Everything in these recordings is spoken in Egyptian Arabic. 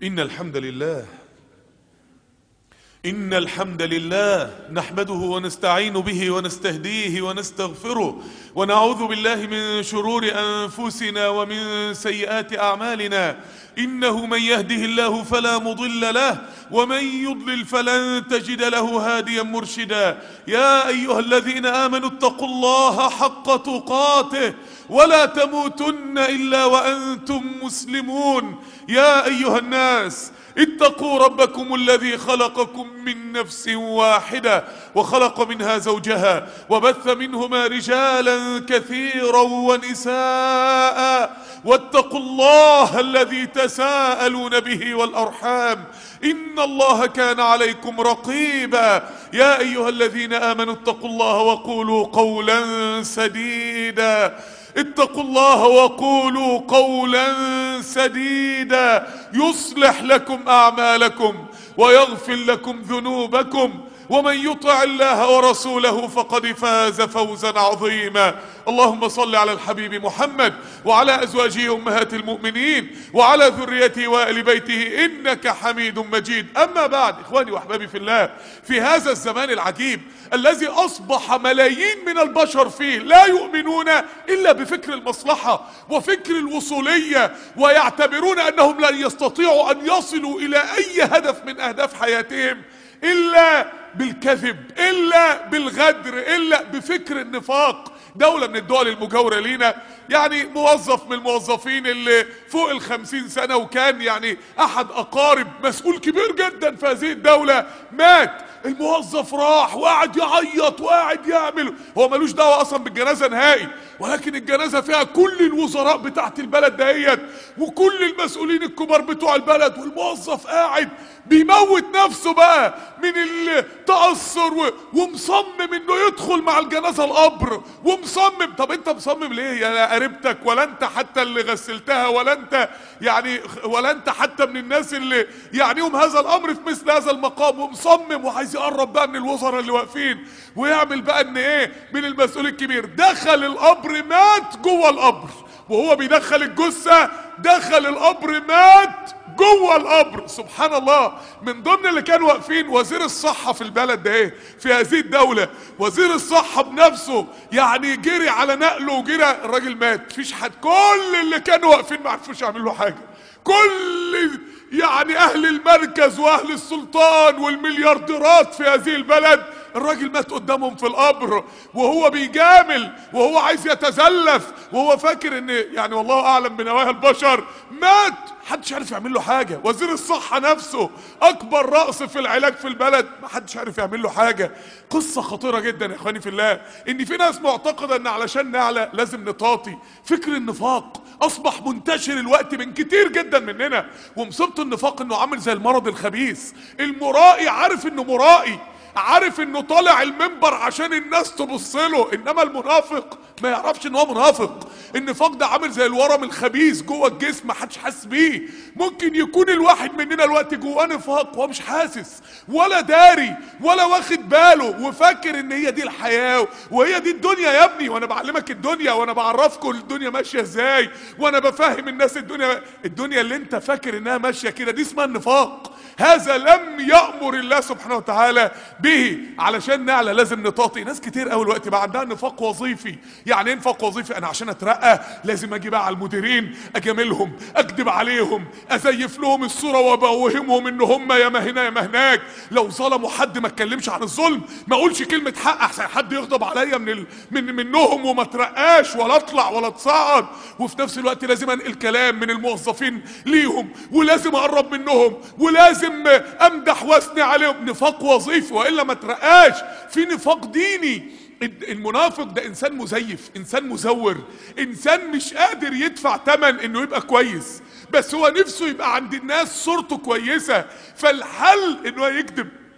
إن الحمد لله إن الحمد لله نحمده ونستعين به ونستهديه ونستغفره ونعوذ بالله من شرور أنفسنا ومن سيئات أعمالنا إنه من يهده الله فلا مضل له ومن يضلل فلن تجد له هاديا مرشدا يا أيها الذين آمنوا اتقوا الله حق تقاته ولا تموتن إلا وأنتم مسلمون يا أيها الناس اتقوا ربكم الذي خلقكم من نفس واحدة وخلق منها زوجها وبث منهما رجالا كثيرا ونساء واتقوا الله الذي تساءلون به والأرحام إن الله كان عليكم رقيبا يا أيها الذين آمنوا اتقوا الله وقولوا قولا سديدا اتقوا الله وقولوا قولا سديدا يصلح لكم اعمالكم ويغفر لكم ذنوبكم ومن يطع الله ورسوله فقد فاز فوزا عظيما اللهم صل على الحبيب محمد وعلى ازواجه امهات المؤمنين وعلى ذريته وال بيته انك حميد مجيد اما بعد اخواني واحبابي في الله في هذا الزمان العجيب الذي اصبح ملايين من البشر فيه لا يؤمنون الا بفكر المصلحه وفكر الوصوليه ويعتبرون انهم لن يستطيعوا ان يصلوا الى اي هدف من اهداف حياتهم الا بالكذب الا بالغدر الا بفكر النفاق دولة من الدول المجاورة لينا يعني موظف من الموظفين اللي فوق الخمسين سنة وكان يعني احد اقارب مسؤول كبير جدا في هذه الدولة مات الموظف راح وقعد يعيط وقاعد يعمل هو ملوش دعوه اصلا بالجنازه نهائي ولكن الجنازه فيها كل الوزراء بتاعت البلد دهيت وكل المسؤولين الكبار بتوع البلد والموظف قاعد بيموت نفسه بقى من التاثر و... ومصمم انه يدخل مع الجنازه القبر ومصمم طب انت مصمم ليه يا قريبتك ولا انت حتى اللي غسلتها ولا انت يعني ولا انت حتى من الناس اللي يعنيهم هذا الامر في مثل هذا المقام ومصمم وعايز يقرب بقى من الوزراء اللي واقفين ويعمل بقى ان ايه من المسؤول الكبير دخل القبر مات جوه القبر وهو بيدخل الجثه دخل القبر مات جوه القبر سبحان الله من ضمن اللي كانوا واقفين وزير الصحه في البلد ده ايه في هذه الدوله وزير الصحه بنفسه يعني جري على نقله وجري الراجل مات فيش حد كل اللي كانوا واقفين ما عرفوش يعملوا له حاجه كل يعني اهل المركز واهل السلطان والمليارديرات في هذه البلد الراجل مات قدامهم في القبر وهو بيجامل وهو عايز يتزلف وهو فاكر ان يعني والله اعلم بنوايا البشر مات محدش عارف يعمل له حاجه وزير الصحه نفسه اكبر راس في العلاج في البلد محدش عارف يعمل له حاجه قصه خطيره جدا يا اخواني في الله ان في ناس معتقده ان علشان نعلى لازم نطاطي فكر النفاق اصبح منتشر الوقت من كتير جدا مننا ومصيبه النفاق انه عامل زي المرض الخبيث المرائي عارف انه مرائي عارف انه طالع المنبر عشان الناس تبص له انما المنافق ما يعرفش ان هو منافق النفاق ده عامل زي الورم الخبيث جوه الجسم محدش حاسس بيه ممكن يكون الواحد مننا الوقت جواه نفاق وهو مش حاسس ولا داري ولا واخد باله وفاكر ان هي دي الحياه وهي دي الدنيا يا ابني وانا بعلمك الدنيا وانا بعرفكم الدنيا ماشيه ازاي وانا بفهم الناس الدنيا الدنيا اللي انت فاكر انها ماشيه كده دي اسمها النفاق هذا لم يأمر الله سبحانه وتعالى به علشان نعلى لازم نطاطي ناس كتير قوي الوقت بقى عندها نفاق وظيفي يعني ايه نفاق وظيفي انا عشان اترقى لازم اجي بقى على المديرين اجاملهم اكذب عليهم ازيف لهم الصوره وابوهمهم ان هم يا ما هنا يا ما هناك لو ظلموا حد ما اتكلمش عن الظلم ما اقولش كلمه حق احسن حد يغضب عليا من ال... من منهم وما اترقاش ولا اطلع ولا اتصعد وفي نفس الوقت لازم انقل كلام من الموظفين ليهم ولازم اقرب منهم ولازم امدح واثني عليهم نفاق وظيفي والا ما اترقاش في نفاق ديني المنافق ده انسان مزيف انسان مزور انسان مش قادر يدفع ثمن انه يبقى كويس بس هو نفسه يبقى عند الناس صورته كويسه فالحل انه يكذب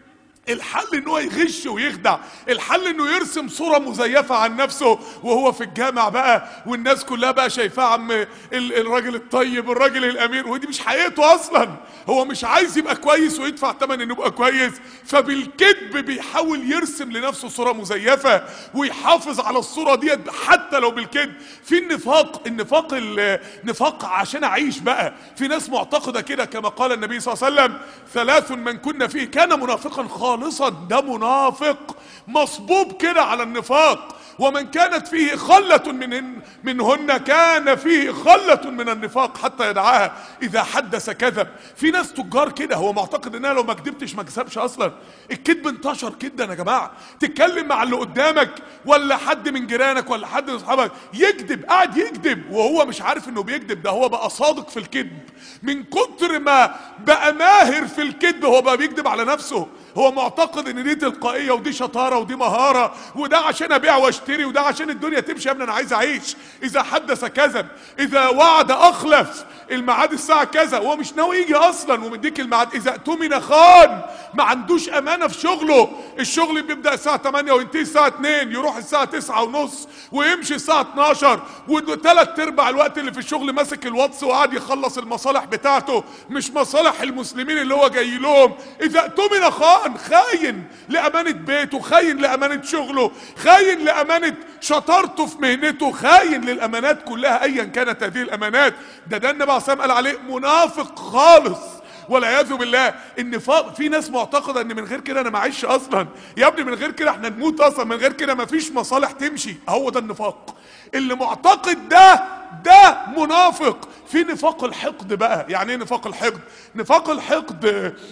الحل ان هو يغش ويخدع الحل انه يرسم صورة مزيفة عن نفسه وهو في الجامع بقى والناس كلها بقى شايفاه عم ال- الراجل الطيب الراجل الامير ودي مش حقيقته اصلا هو مش عايز يبقى كويس ويدفع ثمن انه يبقى كويس فبالكذب بيحاول يرسم لنفسه صورة مزيفة ويحافظ على الصورة ديت حتى لو بالكذب في النفاق النفاق النفاق عشان اعيش بقى في ناس معتقدة كده كما قال النبي صلى الله عليه وسلم ثلاث من كنا فيه كان منافقا خالصا ده منافق مصبوب كده على النفاق ومن كانت فيه خلة من منهن كان فيه خلة من النفاق حتى يدعاها إذا حدث كذب في ناس تجار كده هو معتقد إنها لو ما كدبتش ما كسبش أصلا الكذب انتشر جدا يا جماعة تتكلم مع اللي قدامك ولا حد من جيرانك ولا حد من أصحابك يكذب قاعد يكذب وهو مش عارف إنه بيكذب ده هو بقى صادق في الكذب من كتر ما بقى ماهر في الكذب هو بقى بيكذب على نفسه هو معتقد ان دي تلقائيه ودي شطاره ودي مهاره وده عشان ابيع واشتري وده عشان الدنيا تمشي يا ابني انا عايز اعيش اذا حدث كذب اذا وعد اخلف الميعاد الساعه كذا وهو مش ناوي يجي اصلا ومديك الميعاد اذا اؤتمن خان ما عندوش امانه في شغله الشغل بيبدا الساعه 8 وينتهي الساعه 2 يروح الساعه 9 ونص ويمشي الساعه 12 وثلاث ارباع الوقت اللي في الشغل ماسك الواتس وقاعد يخلص المصالح بتاعته مش مصالح المسلمين اللي هو جاي لهم اذا اؤتمن خان خاين لامانه بيته خاين لامانه شغله خاين لامانه شطارته في مهنته خاين للامانات كلها ايا كانت هذه الامانات ده ده النبي عليه الصلاه والسلام قال عليه منافق خالص والعياذ بالله النفاق في ناس معتقده ان من غير كده انا معيش اصلا يا ابني من غير كده احنا نموت اصلا من غير كده مفيش مصالح تمشي هو ده النفاق اللي معتقد ده ده منافق في نفاق الحقد بقى يعني ايه نفاق الحقد نفاق الحقد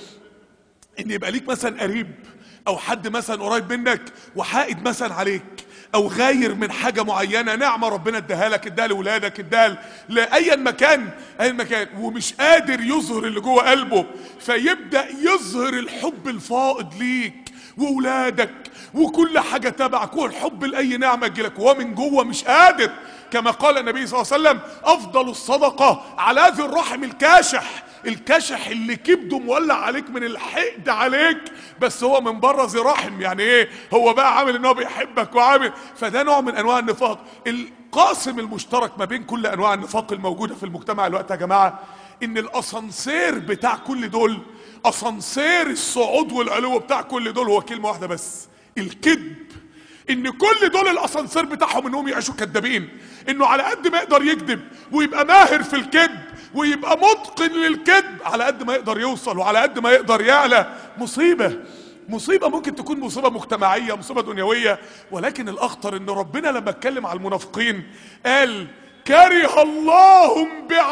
ان يبقى ليك مثلا قريب او حد مثلا قريب منك وحائد مثلا عليك او غاير من حاجه معينه نعمه ربنا اداها لك اداها لاولادك اداها لايا مكان اي مكان ومش قادر يظهر اللي جوه قلبه فيبدا يظهر الحب الفائض ليك واولادك وكل حاجه تبعك والحب لاي نعمه تجيلك وهو من جوه مش قادر كما قال النبي صلى الله عليه وسلم افضل الصدقه على ذي الرحم الكاشح الكشح اللي كبده مولع عليك من الحقد عليك بس هو من بره ذي رحم يعني ايه هو بقى عامل ان هو بيحبك وعامل فده نوع من انواع النفاق القاسم المشترك ما بين كل انواع النفاق الموجوده في المجتمع الوقت يا جماعه ان الاسانسير بتاع كل دول اسانسير الصعود والعلو بتاع كل دول هو كلمه واحده بس الكذب ان كل دول الاسانسير بتاعهم انهم يعيشوا كدابين انه على قد ما يقدر يكذب ويبقى ماهر في الكذب ويبقى متقن للكذب على قد ما يقدر يوصل وعلى قد ما يقدر يعلى مصيبه مصيبه ممكن تكون مصيبه مجتمعيه مصيبه دنيويه ولكن الاخطر ان ربنا لما اتكلم على المنافقين قال كره الله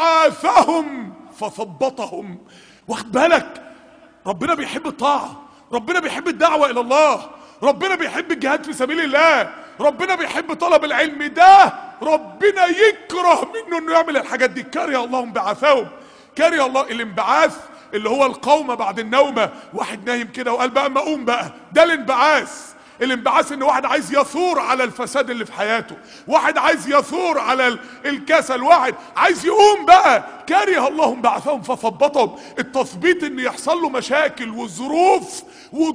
انبعاثهم فثبطهم واخد بالك ربنا بيحب الطاعه ربنا بيحب الدعوه الى الله ربنا بيحب الجهاد في سبيل الله ربنا بيحب طلب العلم ده ربنا يكره منه انه يعمل الحاجات دي كره الله انبعاثهم كره الله الانبعاث اللي هو القومة بعد النومة واحد نايم كده وقال بقى ما اقوم بقى ده الانبعاث الانبعاث ان واحد عايز يثور على الفساد اللي في حياته واحد عايز يثور على ال- الكسل واحد عايز يقوم بقى كره الله انبعاثهم فثبطهم التثبيط ان يحصل له مشاكل وظروف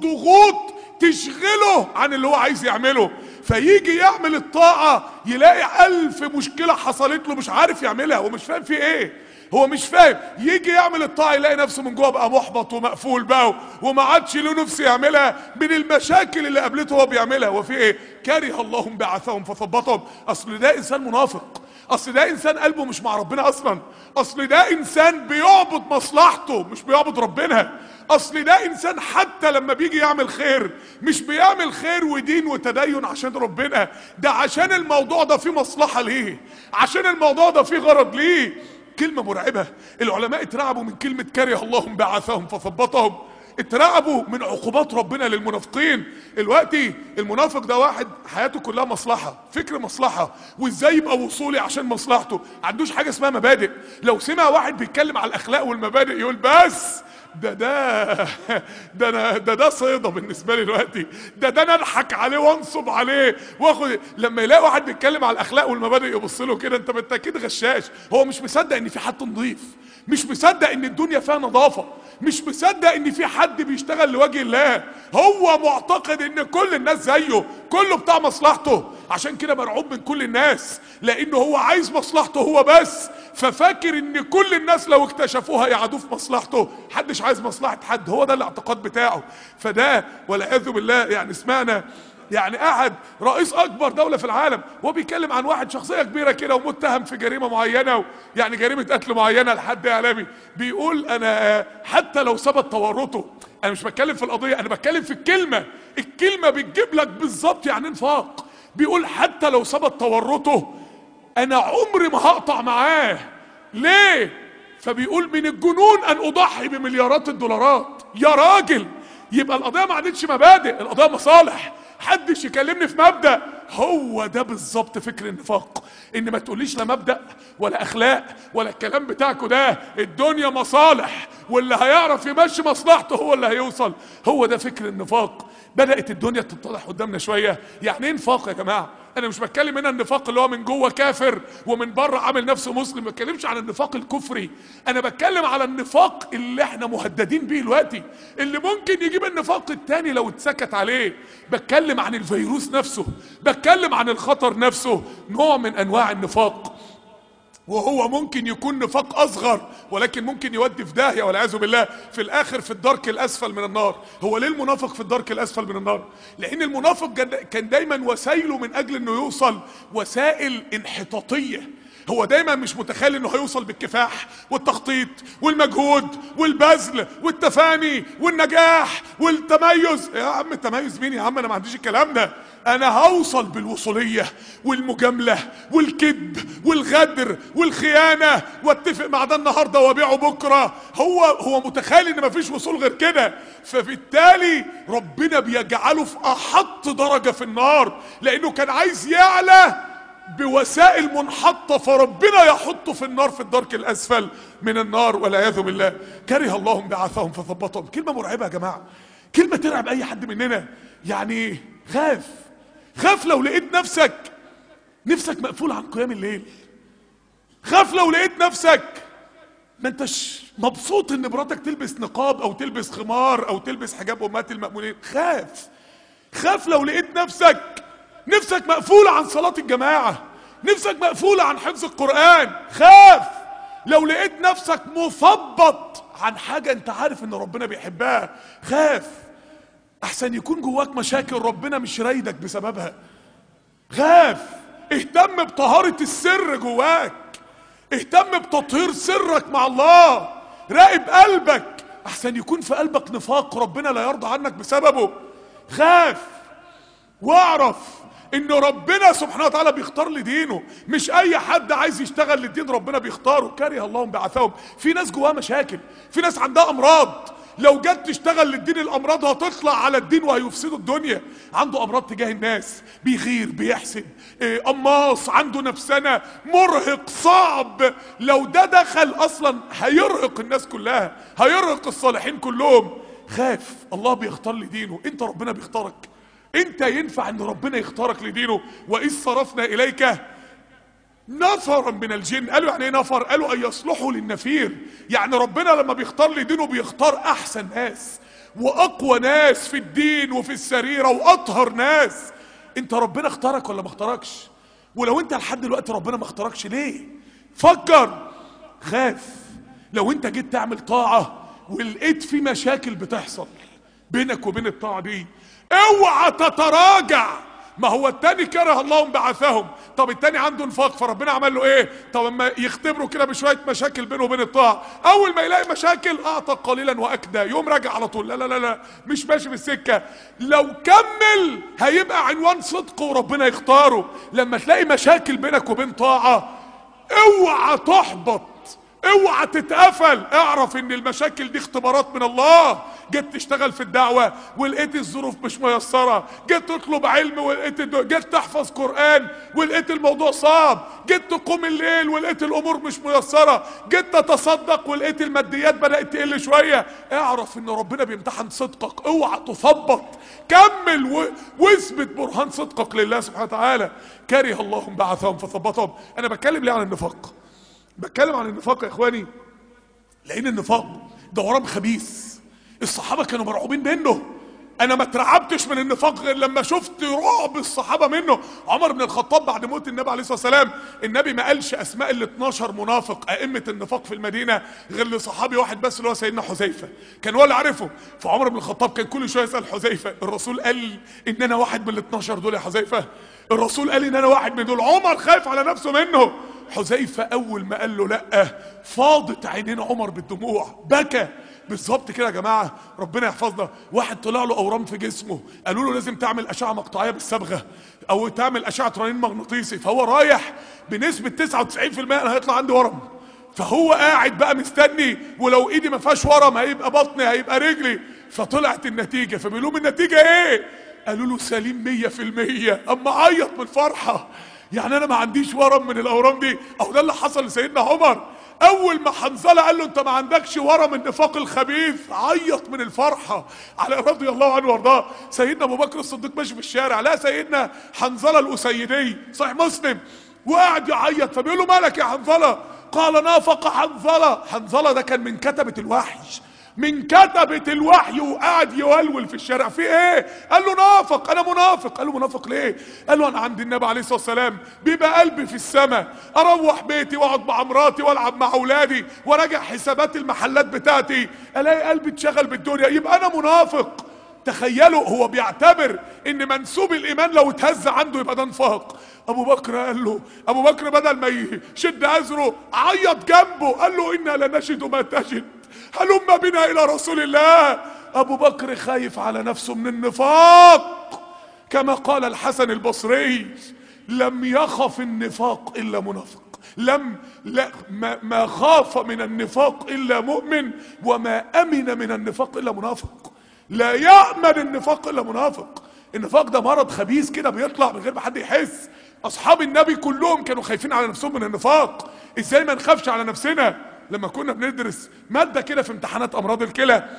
وضغوط تشغله عن اللي هو عايز يعمله فيجي يعمل الطاعة يلاقي ألف مشكلة حصلت له مش عارف يعملها ومش فاهم في ايه هو مش فاهم يجي يعمل الطاعة يلاقي نفسه من جوه بقى محبط ومقفول بقى وما عادش له نفس يعملها من المشاكل اللي قابلته وهو بيعملها وفي ايه كره الله انبعاثهم فثبطهم اصل ده انسان منافق اصل ده انسان قلبه مش مع ربنا اصلا اصل ده انسان بيعبد مصلحته مش بيعبد ربنا اصل ده انسان حتى لما بيجي يعمل خير مش بيعمل خير ودين وتدين عشان ربنا ده عشان الموضوع ده فيه مصلحة ليه عشان الموضوع ده فيه غرض ليه كلمة مرعبة العلماء اترعبوا من كلمة كره الله انبعاثهم فثبطهم اترعبوا من عقوبات ربنا للمنافقين دلوقتي المنافق ده واحد حياته كلها مصلحة فكر مصلحة وازاي يبقى وصولي عشان مصلحته عندوش حاجة اسمها مبادئ لو سمع واحد بيتكلم على الاخلاق والمبادئ يقول بس ده ده ده انا ده ده صيده بالنسبه لي دلوقتي ده ده انا اضحك عليه وانصب عليه واخد لما يلاقي واحد بيتكلم على الاخلاق والمبادئ يبص له كده انت بالتاكيد غشاش هو مش مصدق ان في حد نظيف مش مصدق ان الدنيا فيها نظافه مش مصدق ان في حد بيشتغل لوجه الله هو معتقد ان كل الناس زيه كله بتاع مصلحته عشان كده مرعوب من كل الناس لانه هو عايز مصلحته هو بس ففاكر ان كل الناس لو اكتشفوها يعادوه في مصلحته محدش عايز مصلحة حد هو ده الاعتقاد بتاعه فده والعياذ بالله يعني سمعنا يعني قعد رئيس اكبر دولة في العالم وهو بيتكلم عن واحد شخصية كبيرة كده ومتهم في جريمة معينة يعني جريمة قتل معينة لحد اعلامي بيقول انا حتى لو ثبت تورطه انا مش بتكلم في القضية انا بتكلم في الكلمة الكلمة بتجيب لك بالظبط يعني انفاق بيقول حتى لو ثبت تورطه انا عمري ما هقطع معاه ليه فبيقول من الجنون ان اضحي بمليارات الدولارات يا راجل يبقى القضيه ما عادتش مبادئ القضيه مصالح حدش يكلمني في مبدا هو ده بالظبط فكر النفاق ان ما تقوليش لا مبدا ولا اخلاق ولا الكلام بتاعكوا ده الدنيا مصالح واللي هيعرف يمشي مصلحته هو اللي هيوصل هو ده فكر النفاق بدات الدنيا تتضح قدامنا شويه يعني ايه نفاق يا جماعه انا مش بتكلم هنا النفاق اللي هو من جوه كافر ومن بره عامل نفسه مسلم ما بتكلمش عن النفاق الكفري انا بتكلم على النفاق اللي احنا مهددين بيه دلوقتي اللي ممكن يجيب النفاق التاني لو اتسكت عليه بتكلم عن الفيروس نفسه بتكلم عن الخطر نفسه نوع من انواع النفاق وهو ممكن يكون نفاق اصغر ولكن ممكن يودي في داهيه والعياذ بالله في الاخر في الدرك الاسفل من النار هو ليه المنافق في الدرك الاسفل من النار لان المنافق كان دايما وسائله من اجل انه يوصل وسائل انحطاطيه هو دايما مش متخيل انه هيوصل بالكفاح والتخطيط والمجهود والبذل والتفاني والنجاح والتميز يا عم التميز مين يا عم انا ما عنديش الكلام ده انا هوصل بالوصوليه والمجامله والكذب والغدر والخيانه واتفق مع ده النهارده وابيعه بكره هو هو متخيل ان مفيش وصول غير كده فبالتالي ربنا بيجعله في احط درجه في النار لانه كان عايز يعلى بوسائل منحطه فربنا يحطه في النار في الدرك الاسفل من النار والعياذ بالله كره الله بعثهم فثبطهم كلمه مرعبه يا جماعه كلمه ترعب اي حد مننا يعني خاف خاف لو لقيت نفسك نفسك مقفول عن قيام الليل خاف لو لقيت نفسك ما انتش مبسوط ان مراتك تلبس نقاب او تلبس خمار او تلبس حجاب امهات المأمونين خاف خاف لو لقيت نفسك نفسك مقفولة عن صلاة الجماعة نفسك مقفولة عن حفظ القرآن خاف لو لقيت نفسك مثبط عن حاجة انت عارف ان ربنا بيحبها خاف احسن يكون جواك مشاكل ربنا مش رايدك بسببها خاف اهتم بطهارة السر جواك اهتم بتطهير سرك مع الله راقب قلبك احسن يكون في قلبك نفاق ربنا لا يرضى عنك بسببه خاف واعرف ان ربنا سبحانه وتعالى بيختار لدينه مش اي حد عايز يشتغل للدين ربنا بيختاره كره الله بعثهم في ناس جواها مشاكل في ناس عندها امراض لو جت تشتغل للدين الامراض هتطلع على الدين وهيفسدوا الدنيا عنده امراض تجاه الناس بيغير بيحسد إيه قماص عنده نفسنا مرهق صعب لو ده دخل اصلا هيرهق الناس كلها هيرهق الصالحين كلهم خاف الله بيختار لدينه انت ربنا بيختارك انت ينفع ان ربنا يختارك لدينه واذ صرفنا اليك نفرا من الجن قالوا يعني ايه نفر قالوا ان يصلحوا للنفير يعني ربنا لما بيختار لدينه بيختار احسن ناس واقوى ناس في الدين وفي السريره واطهر ناس انت ربنا اختارك ولا ما اختاركش ولو انت لحد دلوقتي ربنا ما اختاركش ليه فكر خاف لو انت جيت تعمل طاعه ولقيت في مشاكل بتحصل بينك وبين الطاعه دي اوعى تتراجع ما هو التاني كره الله بعثهم طب التاني عنده نفاق فربنا عمل له ايه طب اما يختبروا كده بشويه مشاكل بينه وبين الطاعه اول ما يلاقي مشاكل اعطى قليلا واكدى يوم راجع على طول لا لا لا لا مش ماشي في السكه لو كمل هيبقى عنوان صدق وربنا يختاره لما تلاقي مشاكل بينك وبين طاعه اوعى تحبط اوعى تتقفل اعرف ان المشاكل دي اختبارات من الله جيت تشتغل في الدعوة ولقيت الظروف مش ميسرة جيت تطلب علم ولقيت الدو... جيت تحفظ قرآن ولقيت الموضوع صعب جيت تقوم الليل ولقيت الامور مش ميسرة جيت تتصدق ولقيت الماديات بدأت تقل شوية اعرف ان ربنا بيمتحن صدقك اوعى تثبط كمل و... واثبت برهان صدقك لله سبحانه وتعالى كره الله بعثهم فثبتهم انا بتكلم ليه عن النفاق بتكلم عن النفاق يا اخواني لان النفاق ده ورم خبيث الصحابه كانوا مرعوبين منه انا ما اترعبتش من النفاق غير لما شفت رعب الصحابه منه عمر بن الخطاب بعد موت النبي عليه الصلاه والسلام النبي ما قالش اسماء ال 12 منافق ائمه النفاق في المدينه غير لصحابي واحد بس اللي هو سيدنا حذيفه كان هو اللي عارفه فعمر بن الخطاب كان كل شويه يسال حذيفه الرسول قال ان انا واحد من ال 12 دول يا حذيفه الرسول قال ان انا واحد من دول عمر خايف على نفسه منه حذيفه اول ما قال له لا فاضت عينين عمر بالدموع بكى بالظبط كده يا جماعه ربنا يحفظنا واحد طلع له اورام في جسمه قالوا له لازم تعمل اشعه مقطعيه بالصبغه او تعمل اشعه رنين مغناطيسي فهو رايح بنسبه 99% انا هيطلع عندي ورم فهو قاعد بقى مستني ولو ايدي ما فيهاش ورم هيبقى بطني هيبقى رجلي فطلعت النتيجه فبيقول لهم النتيجه ايه قالوا له سليم 100% اما عيط من الفرحه يعني انا ما عنديش ورم من الاورام دي او ده اللي حصل لسيدنا عمر اول ما حنظله قال له انت ما عندكش ورم النفاق الخبيث عيط من الفرحه على رضي الله عنه وارضاه سيدنا ابو بكر الصديق ماشي في الشارع لا سيدنا حنظله الاسيدي صحيح مسلم وقعد يعيط فبيقول له مالك يا حنظله قال نافق حنظله حنظله ده كان من كتبه الوحي من كتبة الوحي وقاعد يولول في الشارع في ايه قال له نافق انا منافق قال له منافق ليه قال له انا عند النبي عليه الصلاة والسلام بيبقى قلبي في السماء اروح بيتي واقعد مع مراتي والعب مع اولادي وراجع حسابات المحلات بتاعتي الاقي قلبي اتشغل بالدنيا يبقى انا منافق تخيلوا هو بيعتبر ان منسوب الايمان لو اتهز عنده يبقى ده نفاق ابو بكر قال له ابو بكر بدل ما يشد ازره عيط جنبه قال له انا لنجد ما تجد هلم بنا الى رسول الله ابو بكر خايف على نفسه من النفاق كما قال الحسن البصري لم يخف النفاق الا منافق لم لا ما, ما خاف من النفاق الا مؤمن وما امن من النفاق الا منافق لا يامن النفاق الا منافق النفاق ده مرض خبيث كده بيطلع من غير ما حد يحس اصحاب النبي كلهم كانوا خايفين على نفسهم من النفاق ازاي ما نخافش على نفسنا لما كنا بندرس ماده كده في امتحانات امراض الكلى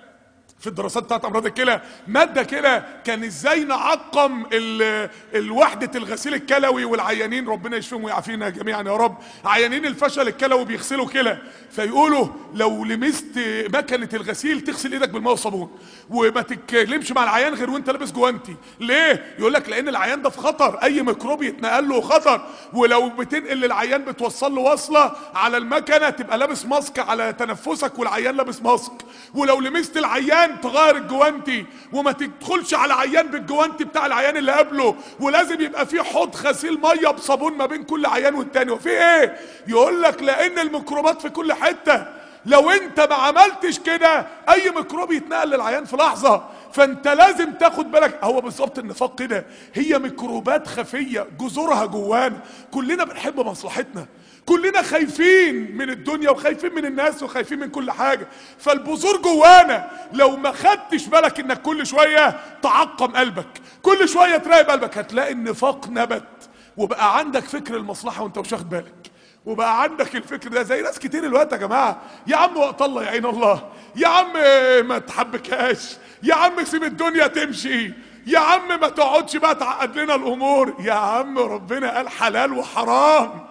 في الدراسات بتاعت امراض الكلى ماده كده كان ازاي نعقم ال- الوحده الغسيل الكلوي والعيانين ربنا يشفيهم ويعافينا جميعا يا رب عيانين الفشل الكلوي بيغسلوا كلى فيقولوا لو لمست مكنه الغسيل تغسل ايدك بالماء والصابون وما تتكلمش مع العيان غير وانت لابس جوانتي ليه يقول لك لان العيان ده في خطر اي ميكروب يتنقل له خطر ولو بتنقل للعيان بتوصل له وصله على المكنه تبقى لابس ماسك على تنفسك والعيان لابس ماسك ولو لمست العيان تغير الجوانتي وما تدخلش على عيان بالجوانتي بتاع العيان اللي قبله ولازم يبقى في حوض غسيل ميه بصابون ما بين كل عيان والتاني وفي ايه يقول لك لان الميكروبات في كل حته لو انت ما عملتش كده اي ميكروب يتنقل للعيان في لحظه فانت لازم تاخد بالك هو بالظبط النفاق كده هي ميكروبات خفيه جذورها جوانا كلنا بنحب مصلحتنا كلنا خايفين من الدنيا وخايفين من الناس وخايفين من كل حاجه فالبذور جوانا لو ما خدتش بالك انك كل شويه تعقم قلبك كل شويه تراقب قلبك هتلاقي النفاق نبت وبقى عندك فكر المصلحه وانت مش واخد بالك وبقى عندك الفكر ده زي ناس كتير الوقت يا جماعه يا عم وقت الله يعين الله يا عم ما تحبكهاش يا عم سيب الدنيا تمشي يا عم ما تقعدش بقى تعقد لنا الامور يا عم ربنا قال حلال وحرام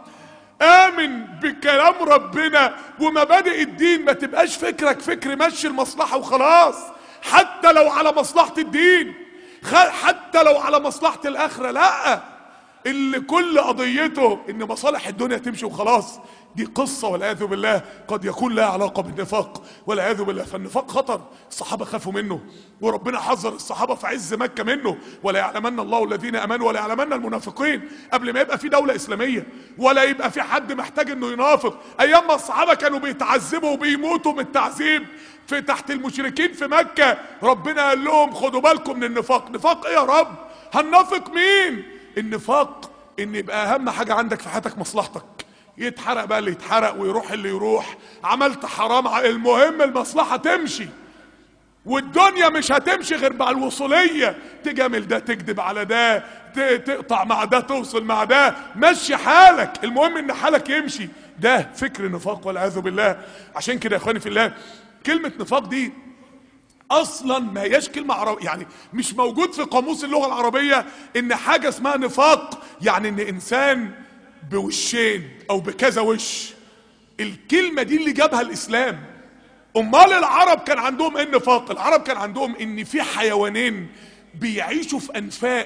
امن بكلام ربنا ومبادئ الدين ما تبقاش فكرك فكر مشي المصلحه وخلاص حتى لو على مصلحه الدين خ- حتى لو على مصلحه الاخره لا اللي كل قضيته ان مصالح الدنيا تمشي وخلاص دي قصة والعياذ بالله قد يكون لها علاقة بالنفاق والعياذ بالله فالنفاق خطر الصحابة خافوا منه وربنا حذر الصحابة في عز مكة منه ولا يعلمن الله الذين امنوا ولا يعلمن المنافقين قبل ما يبقى في دولة اسلامية ولا يبقى في حد محتاج انه ينافق ايام ما الصحابة كانوا بيتعذبوا وبيموتوا من التعذيب في تحت المشركين في مكة ربنا قال لهم خدوا بالكم من النفاق نفاق ايه يا رب هننافق مين النفاق ان يبقى اهم حاجه عندك في حياتك مصلحتك يتحرق بقى اللي يتحرق ويروح اللي يروح عملت حرام ع- المهم المصلحه تمشي والدنيا مش هتمشي غير مع الوصوليه تجامل ده تكذب على ده ت- تقطع مع ده توصل مع ده مشي حالك المهم ان حالك يمشي ده فكر نفاق والعياذ بالله عشان كده يا اخواني في الله كلمه نفاق دي اصلا ما هياش كلمه عربيه يعني مش موجود في قاموس اللغه العربيه ان حاجه اسمها نفاق يعني ان انسان بوشين او بكذا وش الكلمه دي اللي جابها الاسلام امال العرب كان عندهم ايه النفاق العرب كان عندهم ان في حيوانين بيعيشوا في انفاق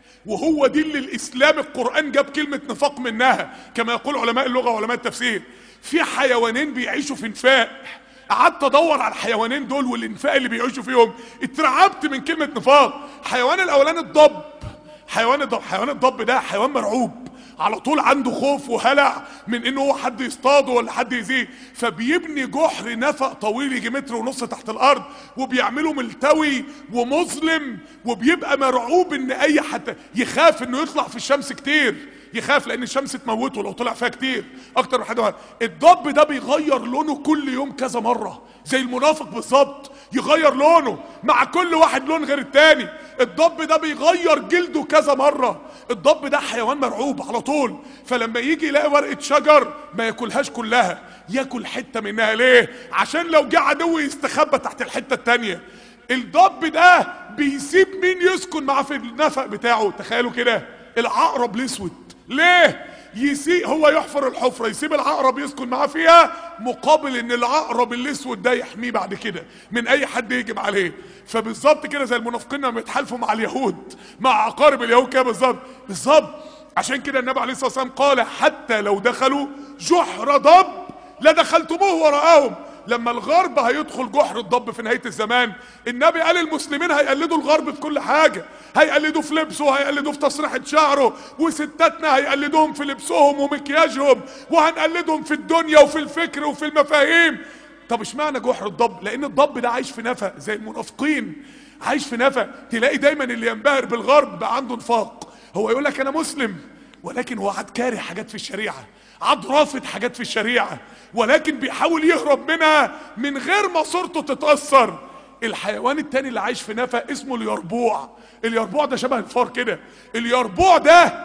وهو دي اللي الاسلام القران جاب كلمه نفاق منها كما يقول علماء اللغه وعلماء التفسير في حيوانين بيعيشوا في انفاق قعدت ادور على الحيوانين دول والانفاق اللي بيعيشوا فيهم اترعبت من كلمه نفاق حيوان الاولاني الضب حيوان الضب حيوان الضب ده حيوان مرعوب على طول عنده خوف وهلع من انه هو حد يصطاده ولا حد يزيه فبيبني جحر نفق طويل يجي متر ونص تحت الارض وبيعمله ملتوي ومظلم وبيبقى مرعوب ان اي حد يخاف انه يطلع في الشمس كتير يخاف لان الشمس تموته لو طلع فيها كتير اكتر من حاجه الضب ده بيغير لونه كل يوم كذا مره زي المنافق بالظبط يغير لونه مع كل واحد لون غير التاني الضب ده بيغير جلده كذا مره الضب ده حيوان مرعوب على طول فلما يجي يلاقي ورقه شجر ما ياكلهاش كلها ياكل حته منها ليه عشان لو جه عدو يستخبى تحت الحته التانيه الضب ده بيسيب مين يسكن معاه في النفق بتاعه تخيلوا كده العقرب الاسود ليه يسيب هو يحفر الحفره يسيب العقرب يسكن معاه فيها مقابل ان العقرب الاسود ده يحميه بعد كده من اي حد يهجم عليه فبالظبط كده زي المنافقين لما يتحالفوا مع اليهود مع عقارب اليهود كده بالظبط بالظبط عشان كده النبي عليه الصلاه والسلام قال حتى لو دخلوا جحر ضب لدخلتموه وراءهم لما الغرب هيدخل جحر الضب في نهايه الزمان النبي قال المسلمين هيقلدوا الغرب في كل حاجه هيقلدوه في لبسه هيقلدوه في تسريحه شعره وستاتنا هيقلدوهم في لبسهم ومكياجهم وهنقلدهم في الدنيا وفي الفكر وفي المفاهيم طب اشمعنى جحر الضب لان الضب ده عايش في نفق زي المنافقين عايش في نفق تلاقي دايما اللي ينبهر بالغرب بقى عنده نفاق هو يقول لك انا مسلم ولكن هو عاد كاره حاجات في الشريعه عاد رافض حاجات في الشريعه ولكن بيحاول يهرب منها من غير ما صورته تتاثر الحيوان التاني اللي عايش في نفق اسمه اليربوع اليربوع ده شبه الفار كده اليربوع ده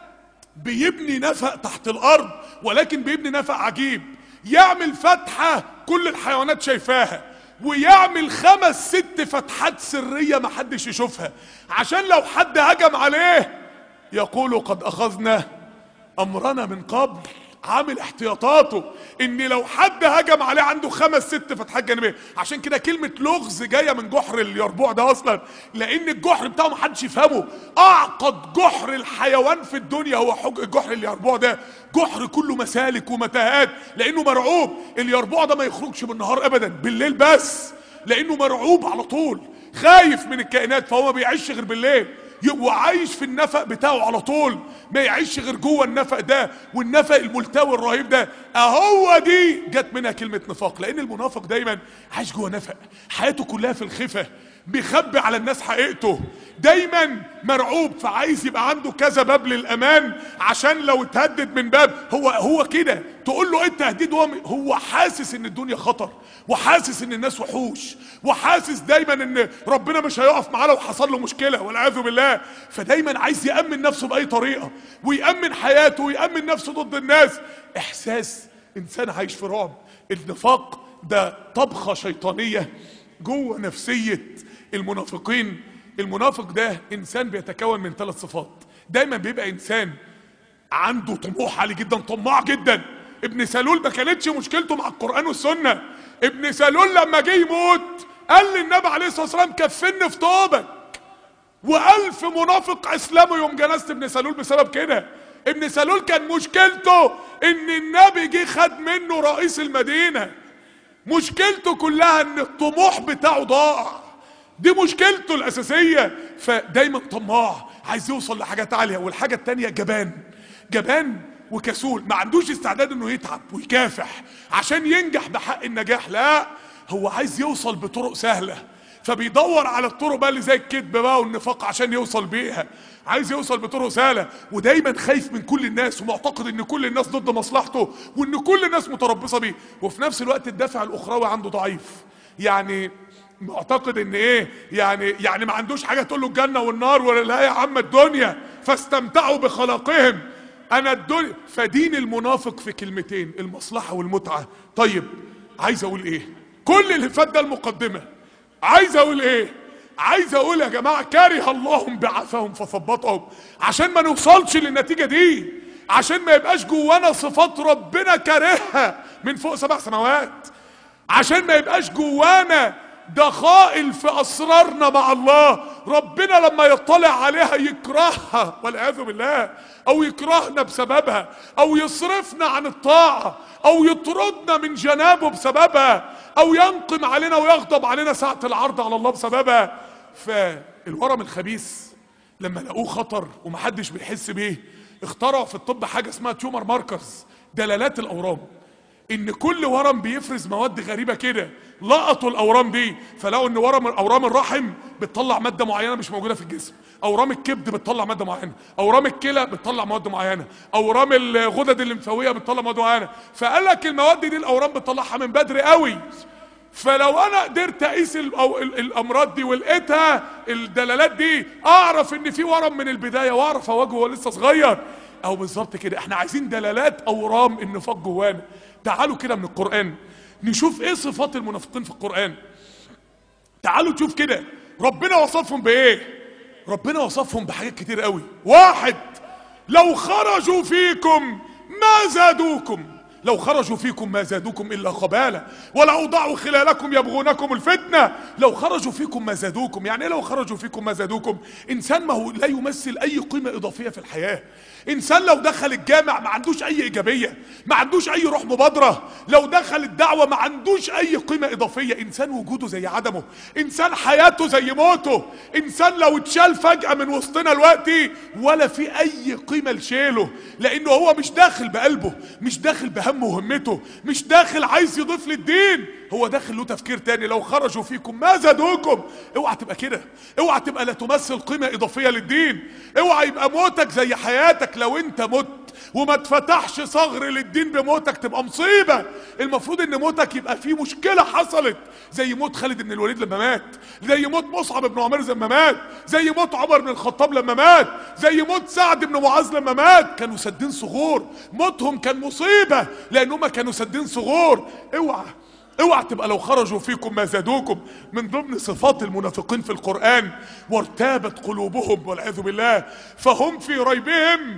بيبني نفق تحت الارض ولكن بيبني نفق عجيب يعمل فتحة كل الحيوانات شايفاها ويعمل خمس ست فتحات سرية محدش يشوفها عشان لو حد هجم عليه يقول قد اخذنا امرنا من قبل عامل احتياطاته ان لو حد هجم عليه عنده خمس ست فتحات جانبيه عشان كده كلمه لغز جايه من جحر اليربوع ده اصلا لان الجحر بتاعه محدش يفهمه اعقد جحر الحيوان في الدنيا هو حج جحر اليربوع ده جحر كله مسالك ومتاهات لانه مرعوب اليربوع ده ما يخرجش بالنهار ابدا بالليل بس لانه مرعوب على طول خايف من الكائنات فهو ما بيعيش غير بالليل يبقى عايش في النفق بتاعه على طول ما يعيش غير جوه النفق ده والنفق الملتوي الرهيب ده اهو دي جت منها كلمه نفاق لان المنافق دايما عايش جوه نفق حياته كلها في الخفه بيخبي على الناس حقيقته دايما مرعوب فعايز يبقى عنده كذا باب للامان عشان لو اتهدد من باب هو هو كده تقول له ايه التهديد هو هو حاسس ان الدنيا خطر وحاسس ان الناس وحوش وحاسس دايما ان ربنا مش هيقف معاه لو حصل له مشكله والعياذ بالله فدايما عايز يامن نفسه باي طريقه ويامن حياته ويامن نفسه ضد الناس احساس انسان عايش في رعب النفاق ده طبخه شيطانيه جوه نفسيه المنافقين المنافق ده انسان بيتكون من ثلاث صفات دايما بيبقى انسان عنده طموح عالي جدا طماع جدا ابن سلول ما كانتش مشكلته مع القران والسنه ابن سلول لما جه يموت قال للنبي عليه الصلاه والسلام كفني في طوبك والف منافق اسلموا يوم جنازه ابن سلول بسبب كده ابن سلول كان مشكلته ان النبي جه خد منه رئيس المدينه مشكلته كلها ان الطموح بتاعه ضاع دي مشكلته الاساسيه فدايما طماع عايز يوصل لحاجات عاليه والحاجه التانيه جبان جبان وكسول ما عندوش استعداد انه يتعب ويكافح عشان ينجح بحق النجاح لا هو عايز يوصل بطرق سهله فبيدور على الطرق بقى اللي زي الكذب بقى والنفاق عشان يوصل بيها عايز يوصل بطرق سهله ودايما خايف من كل الناس ومعتقد ان كل الناس ضد مصلحته وان كل الناس متربصه بيه وفي نفس الوقت الدافع الاخروي عنده ضعيف يعني معتقد ان ايه يعني يعني ما عندوش حاجه تقول له الجنه والنار ولا لا يا عم الدنيا فاستمتعوا بخلاقهم انا الدنيا فدين المنافق في كلمتين المصلحه والمتعه طيب عايز اقول ايه كل اللي فات ده المقدمه عايز اقول ايه عايز اقول يا جماعه كره الله بعثهم فثبطهم عشان ما نوصلش للنتيجه دي عشان ما يبقاش جوانا صفات ربنا كارهها من فوق سبع سماوات عشان ما يبقاش جوانا دخائل في اسرارنا مع الله ربنا لما يطلع عليها يكرهها والعياذ بالله او يكرهنا بسببها او يصرفنا عن الطاعه او يطردنا من جنابه بسببها او ينقم علينا ويغضب علينا ساعه العرض على الله بسببها فالورم الخبيث لما لقوه خطر ومحدش بيحس بيه اخترعوا في الطب حاجه اسمها تيومر ماركرز دلالات الاورام ان كل ورم بيفرز مواد غريبه كده لقطوا الاورام دي فلقوا ان ورم اورام الرحم بتطلع ماده معينه مش موجوده في الجسم اورام الكبد بتطلع ماده معينه اورام الكلى بتطلع مواد معينه اورام الغدد الليمفاويه بتطلع مواد معينه فقال لك المواد دي الاورام بتطلعها من بدري قوي فلو انا قدرت اقيس ال- أو ال- الامراض دي ولقيتها الدلالات دي اعرف ان في ورم من البدايه واعرف اواجهه وهو لسه صغير او بالظبط كده احنا عايزين دلالات اورام النفاق جوانا تعالوا كده من القران نشوف ايه صفات المنافقين في القران تعالوا نشوف كده ربنا وصفهم بايه ربنا وصفهم بحاجات كتير قوي واحد لو خرجوا فيكم ما زادوكم لو خرجوا فيكم ما زادوكم الا خبالا ولاوضعوا خلالكم يبغونكم الفتنه لو خرجوا فيكم ما زادوكم يعني ايه لو خرجوا فيكم ما زادوكم انسان ما هو لا يمثل اي قيمه اضافيه في الحياه انسان لو دخل الجامع ما عندوش اي ايجابيه ما عندوش اي روح مبادره لو دخل الدعوه ما عندوش اي قيمه اضافيه انسان وجوده زي عدمه انسان حياته زي موته انسان لو اتشال فجاه من وسطنا دلوقتي ولا في اي قيمه لشيله لانه هو مش داخل بقلبه مش داخل بهمه وهمته مش داخل عايز يضيف للدين هو داخل له تفكير تاني لو خرجوا فيكم ما زادوكم اوعى تبقى كده اوعى تبقى لا تمثل قيمه اضافيه للدين اوعى يبقى موتك زي حياتك لو انت مت وما اتفتحش صغر للدين بموتك تبقى مصيبه المفروض ان موتك يبقى فيه مشكله حصلت زي موت خالد بن الوليد لما مات زي موت مصعب بن عمير لما مات زي موت عمر بن الخطاب لما مات زي موت سعد بن معاذ لما مات كانوا سدين صغور موتهم كان مصيبه لانهم كانوا سدين صغور اوعى اوعى تبقى لو خرجوا فيكم ما زادوكم من ضمن صفات المنافقين في القرآن وارتابت قلوبهم والعياذ بالله فهم في ريبهم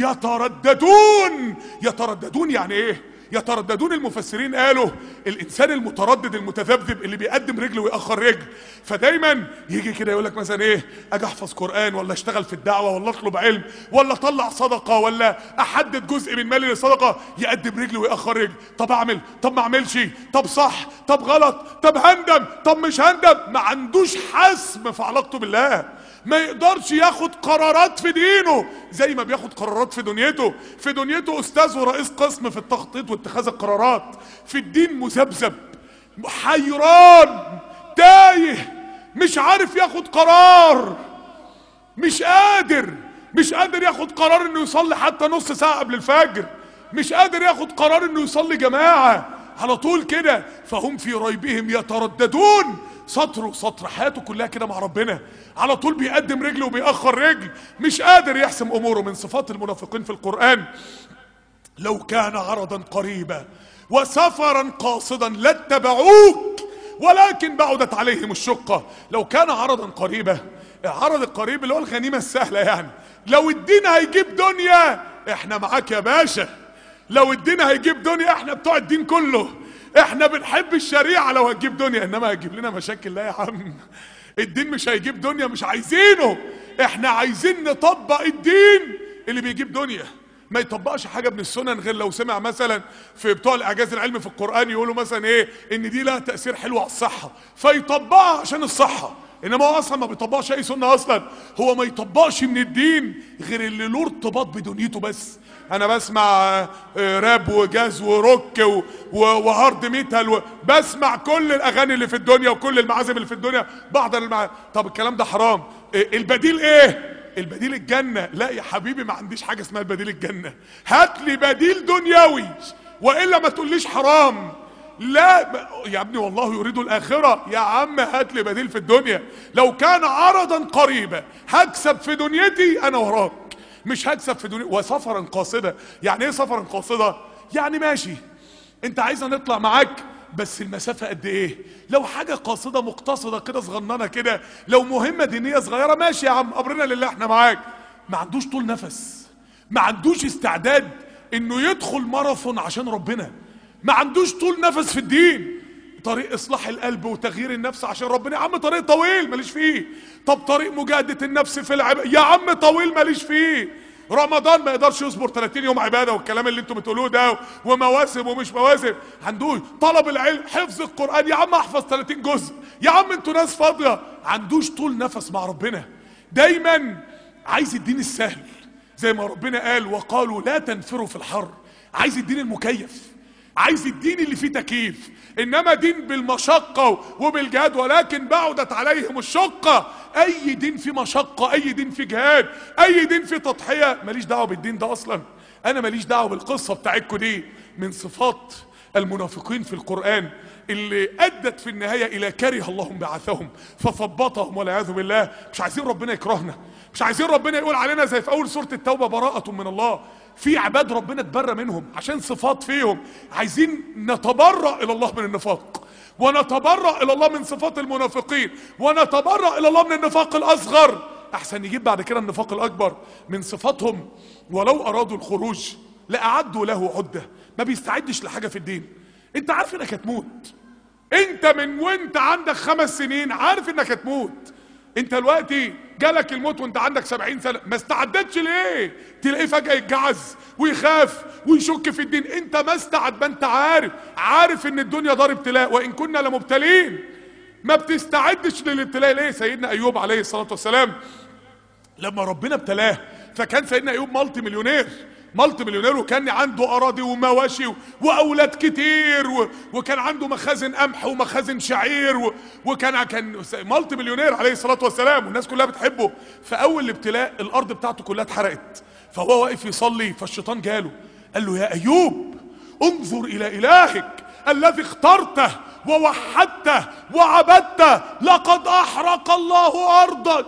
يترددون يترددون يعني ايه يترددون المفسرين قالوا الانسان المتردد المتذبذب اللي بيقدم رجل ويأخر رجل فدايما يجي كده يقول لك مثلا ايه اجي احفظ قران ولا اشتغل في الدعوه ولا اطلب علم ولا اطلع صدقه ولا احدد جزء من مالي للصدقه يقدم رجل ويأخر رجل طب اعمل طب ما اعملش طب صح طب غلط طب هندم طب مش هندم ما عندوش حسم في علاقته بالله ما يقدرش ياخد قرارات في دينه زي ما بياخد قرارات في دنيته في دنيته استاذ ورئيس قسم في التخطيط واتخاذ القرارات في الدين مذبذب حيران تايه مش عارف ياخد قرار مش قادر مش قادر ياخد قرار انه يصلي حتى نص ساعة قبل الفجر مش قادر ياخد قرار انه يصلي جماعة على طول كده فهم في ريبهم يترددون سطر وسطر حياته كلها كده مع ربنا على طول بيقدم رجل وبيأخر رجل مش قادر يحسم اموره من صفات المنافقين في القرآن لو كان عرضا قريبا وسفرا قاصدا لاتبعوك ولكن بعدت عليهم الشقة لو كان عرضا قريبا العرض القريب اللي هو الغنيمة السهلة يعني لو الدين هيجيب دنيا احنا معاك يا باشا لو الدين هيجيب دنيا احنا بتوع الدين كله احنا بنحب الشريعة لو هتجيب دنيا انما هتجيب لنا مشاكل لا يا عم الدين مش هيجيب دنيا مش عايزينه احنا عايزين نطبق الدين اللي بيجيب دنيا ما يطبقش حاجه من السنن غير لو سمع مثلا في بتوع الاعجاز العلمي في القران يقولوا مثلا ايه ان دي لها تاثير حلو على الصحه فيطبقها عشان الصحه انما هو اصلا ما بيطبقش اي سنه اصلا هو ما يطبقش من الدين غير اللي له ارتباط بدنيته بس انا بسمع آه، راب وجاز وروك و- و- وهارد ميتال و- بسمع كل الاغاني اللي في الدنيا وكل المعازف اللي في الدنيا بحضر المع... طب الكلام ده حرام آه، البديل ايه البديل الجنة لا يا حبيبي ما عنديش حاجة اسمها البديل الجنة هات لي بديل دنيوي وإلا ما تقوليش حرام لا ب- يا ابني والله يريد الآخرة يا عم هات لي بديل في الدنيا لو كان عرضا قريبا هكسب في دنيتي أنا وراك مش هكسب في دنيا وسفرا قاصدا يعني ايه سفرا قاصدا يعني ماشي انت عايزنا نطلع معاك بس المسافة قد ايه لو حاجة قاصدة مقتصدة كده صغننة كده لو مهمة دينية صغيرة ماشي يا عم امرنا لله احنا معاك ما عندوش طول نفس ما عندوش استعداد انه يدخل ماراثون عشان ربنا ما عندوش طول نفس في الدين طريق اصلاح القلب وتغيير النفس عشان ربنا يا عم طريق طويل ماليش فيه طب طريق مجاهدة النفس في العب يا عم طويل ماليش فيه رمضان ما يقدرش يصبر 30 يوم عباده والكلام اللي انتم بتقولوه ده ومواسم ومش مواسم عندوش طلب العلم حفظ القران يا عم احفظ 30 جزء يا عم انتوا ناس فاضيه عندوش طول نفس مع ربنا دايما عايز الدين السهل زي ما ربنا قال وقالوا لا تنفروا في الحر عايز الدين المكيف عايز الدين اللي فيه تكييف انما دين بالمشقة وبالجهاد ولكن بعدت عليهم الشقة اي دين فيه مشقة اي دين فيه جهاد اي دين فيه تضحية ماليش دعوة بالدين ده اصلا انا ماليش دعوة بالقصة بتاعتكم دي من صفات المنافقين في القرآن اللي ادت في النهاية الى كره الله بعثهم فثبطهم والعياذ بالله مش عايزين ربنا يكرهنا مش عايزين ربنا يقول علينا زي في اول سورة التوبة براءة من الله في عباد ربنا اتبرى منهم عشان صفات فيهم عايزين نتبرأ الى الله من النفاق ونتبرأ الى الله من صفات المنافقين ونتبرأ الى الله من النفاق الاصغر احسن يجيب بعد كده النفاق الاكبر من صفاتهم ولو ارادوا الخروج لاعدوا له عده ما بيستعدش لحاجه في الدين انت عارف انك هتموت انت من وانت عندك خمس سنين عارف انك هتموت انت دلوقتي جالك الموت وانت عندك سبعين سنة ما استعدتش ليه تلاقيه فجأة يتجعز ويخاف ويشك في الدين انت ما استعد ما انت عارف عارف ان الدنيا دار ابتلاء وان كنا لمبتلين ما بتستعدش للابتلاء ليه سيدنا ايوب عليه الصلاة والسلام لما ربنا ابتلاه فكان سيدنا ايوب مالتي مليونير مالتي مليونير وكان عنده اراضي ومواشي واولاد كتير و... وكان عنده مخازن قمح ومخازن شعير و... وكان كان مالتي مليونير عليه الصلاه والسلام والناس كلها بتحبه فاول الابتلاء الارض بتاعته كلها اتحرقت فهو واقف يصلي فالشيطان جاله قال له يا ايوب انظر الى الهك الذي اخترته ووحدته وعبدته لقد احرق الله ارضك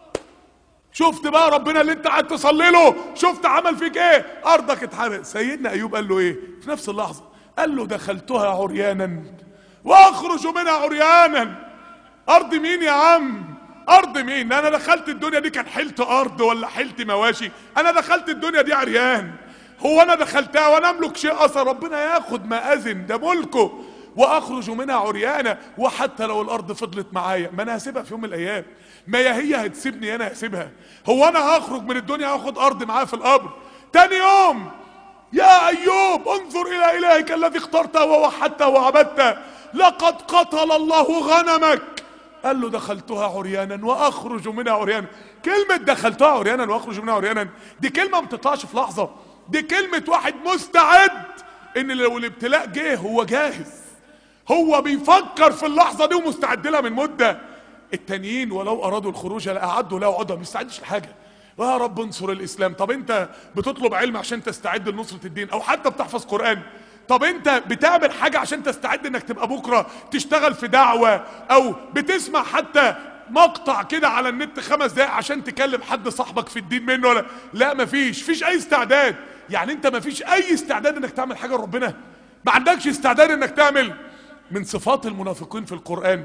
شفت بقى ربنا اللي انت قاعد تصلي له شفت عمل فيك ايه ارضك اتحرق سيدنا ايوب قال له ايه في نفس اللحظه قال له دخلتها عريانا واخرج منها عريانا ارض مين يا عم ارض مين انا دخلت الدنيا دي كان حلت ارض ولا حلت مواشي انا دخلت الدنيا دي عريان هو انا دخلتها وانا املك شيء اصلا ربنا ياخد ما اذن ده ملكه واخرج منها عريانا وحتى لو الارض فضلت معايا ما انا هسيبها في يوم من الايام ما يا هي هتسيبني انا هسيبها هو انا هخرج من الدنيا هاخد ارض معايا في القبر تاني يوم يا ايوب انظر الى الهك الذي اخترته ووحدته وعبدته لقد قتل الله غنمك قال له دخلتها عريانا واخرج منها عريانا كلمة دخلتها عريانا واخرج منها عريانا دي كلمة ما بتطلعش في لحظة دي كلمة واحد مستعد ان لو الابتلاء جه هو جاهز هو بيفكر في اللحظة دي ومستعد لها من مدة التانيين ولو ارادوا الخروج لاعدوا له عدة ما يستعدش لحاجة يا رب انصر الاسلام طب انت بتطلب علم عشان تستعد لنصرة الدين او حتى بتحفظ قرآن طب انت بتعمل حاجة عشان تستعد انك تبقى بكرة تشتغل في دعوة او بتسمع حتى مقطع كده على النت خمس دقايق عشان تكلم حد صاحبك في الدين منه ولا لا مفيش فيش اي استعداد يعني انت مفيش اي استعداد انك تعمل حاجة لربنا ما عندكش استعداد انك تعمل من صفات المنافقين في القرآن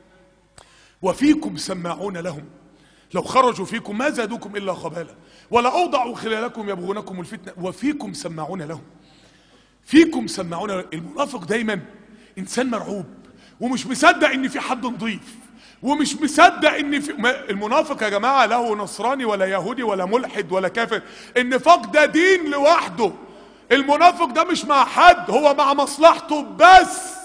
وفيكم سماعون لهم لو خرجوا فيكم ما زادوكم الا خبالا ولا اوضعوا خلالكم يبغونكم الفتنه وفيكم سماعون لهم فيكم سماعون المنافق دايما انسان مرعوب ومش مصدق ان في حد نضيف ومش مصدق ان في ما- المنافق يا جماعه له نصراني ولا يهودي ولا ملحد ولا كافر النفاق ده دين لوحده المنافق ده مش مع حد هو مع مصلحته بس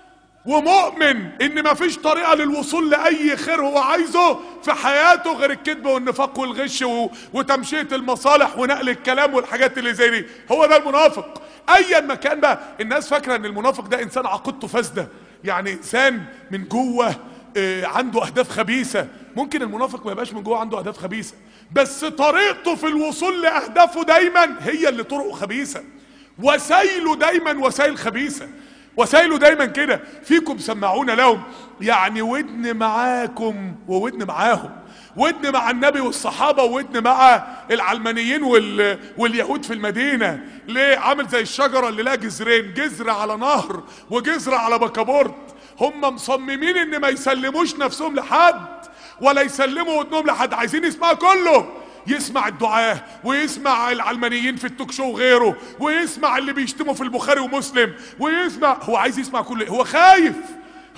ومؤمن ان مفيش طريقة للوصول لأي خير هو عايزه في حياته غير الكذب والنفاق والغش و... وتمشية المصالح ونقل الكلام والحاجات اللي زي دي هو ده المنافق ايا ما كان بقى الناس فاكرة ان المنافق ده انسان عقيدته فاسدة يعني انسان من جوه آه، عنده اهداف خبيثة ممكن المنافق ما يبقاش من جوه عنده اهداف خبيثة بس طريقته في الوصول لاهدافه دايما هي اللي طرقه خبيثة وسائله دايما وسائل خبيثة وسائله دايما كده فيكم سماعون لهم يعني ودن معاكم وودن معاهم ودن مع النبي والصحابة وودن مع العلمانيين وال... واليهود في المدينة ليه عامل زي الشجرة اللي لها جذرين جذر على نهر وجذر على بكابورت هم مصممين ان ما يسلموش نفسهم لحد ولا يسلموا ودنهم لحد عايزين يسمعوا كله يسمع الدعاة ويسمع العلمانيين في التوك شو وغيره ويسمع اللي بيشتموا في البخاري ومسلم ويسمع هو عايز يسمع كل هو خايف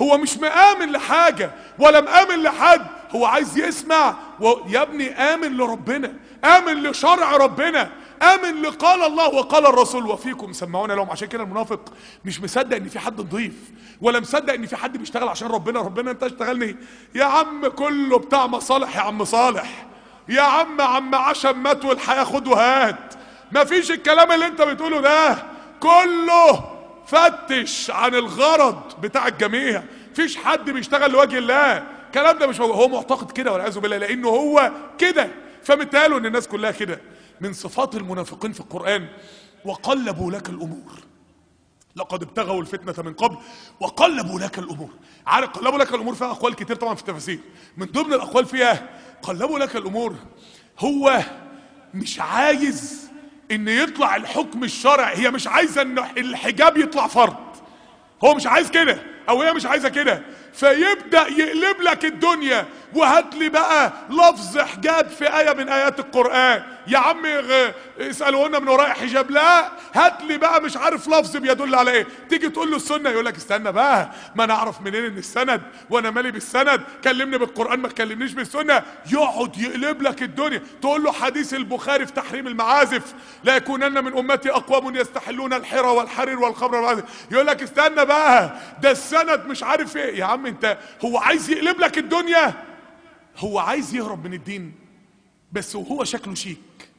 هو مش مآمن لحاجة ولا مآمن لحد هو عايز يسمع و... يا ابني آمن لربنا آمن لشرع ربنا آمن لقال الله وقال الرسول وفيكم سمعونا لهم عشان كده المنافق مش مصدق ان في حد نضيف ولا مصدق ان في حد بيشتغل عشان ربنا ربنا انت اشتغلني يا عم كله بتاع مصالح يا عم صالح يا عم عم عشم مات والحياة خد وهات مفيش الكلام اللي انت بتقوله ده كله فتش عن الغرض بتاع الجميع مفيش حد بيشتغل لوجه الله الكلام ده مش موجود هو معتقد كده والعياذ بالله لانه هو كده فمثاله ان الناس كلها كده من صفات المنافقين في القران وقلبوا لك الامور لقد ابتغوا الفتنة من قبل وقلبوا لك الأمور عارف قلبوا لك الأمور فيها أقوال كتير طبعا في التفاسير من ضمن الأقوال فيها قلبوا لك الأمور هو مش عايز ان يطلع الحكم الشرعي هي مش عايزة ان الحجاب يطلع فرض هو مش عايز كده او هي مش عايزة كده فيبدأ يقلب لك الدنيا وهات لي بقى لفظ حجاب في آية من آيات القرآن يا عم غ- اسألونا من وراء حجاب لا هات لي بقى مش عارف لفظ بيدل على ايه تيجي تقول له السنة يقول لك استنى بقى ما انا اعرف منين ان السند وانا مالي بالسند كلمني بالقرآن ما تكلمنيش بالسنة يقعد يقلب لك الدنيا تقول له حديث البخاري في تحريم المعازف لا يكونن من امتي اقوام يستحلون الحرى والحرير والخمر والمعازف يقول لك استنى بقى ده السند مش عارف ايه يا عم انت هو عايز يقلب لك الدنيا هو عايز يهرب من الدين بس وهو شكله شيك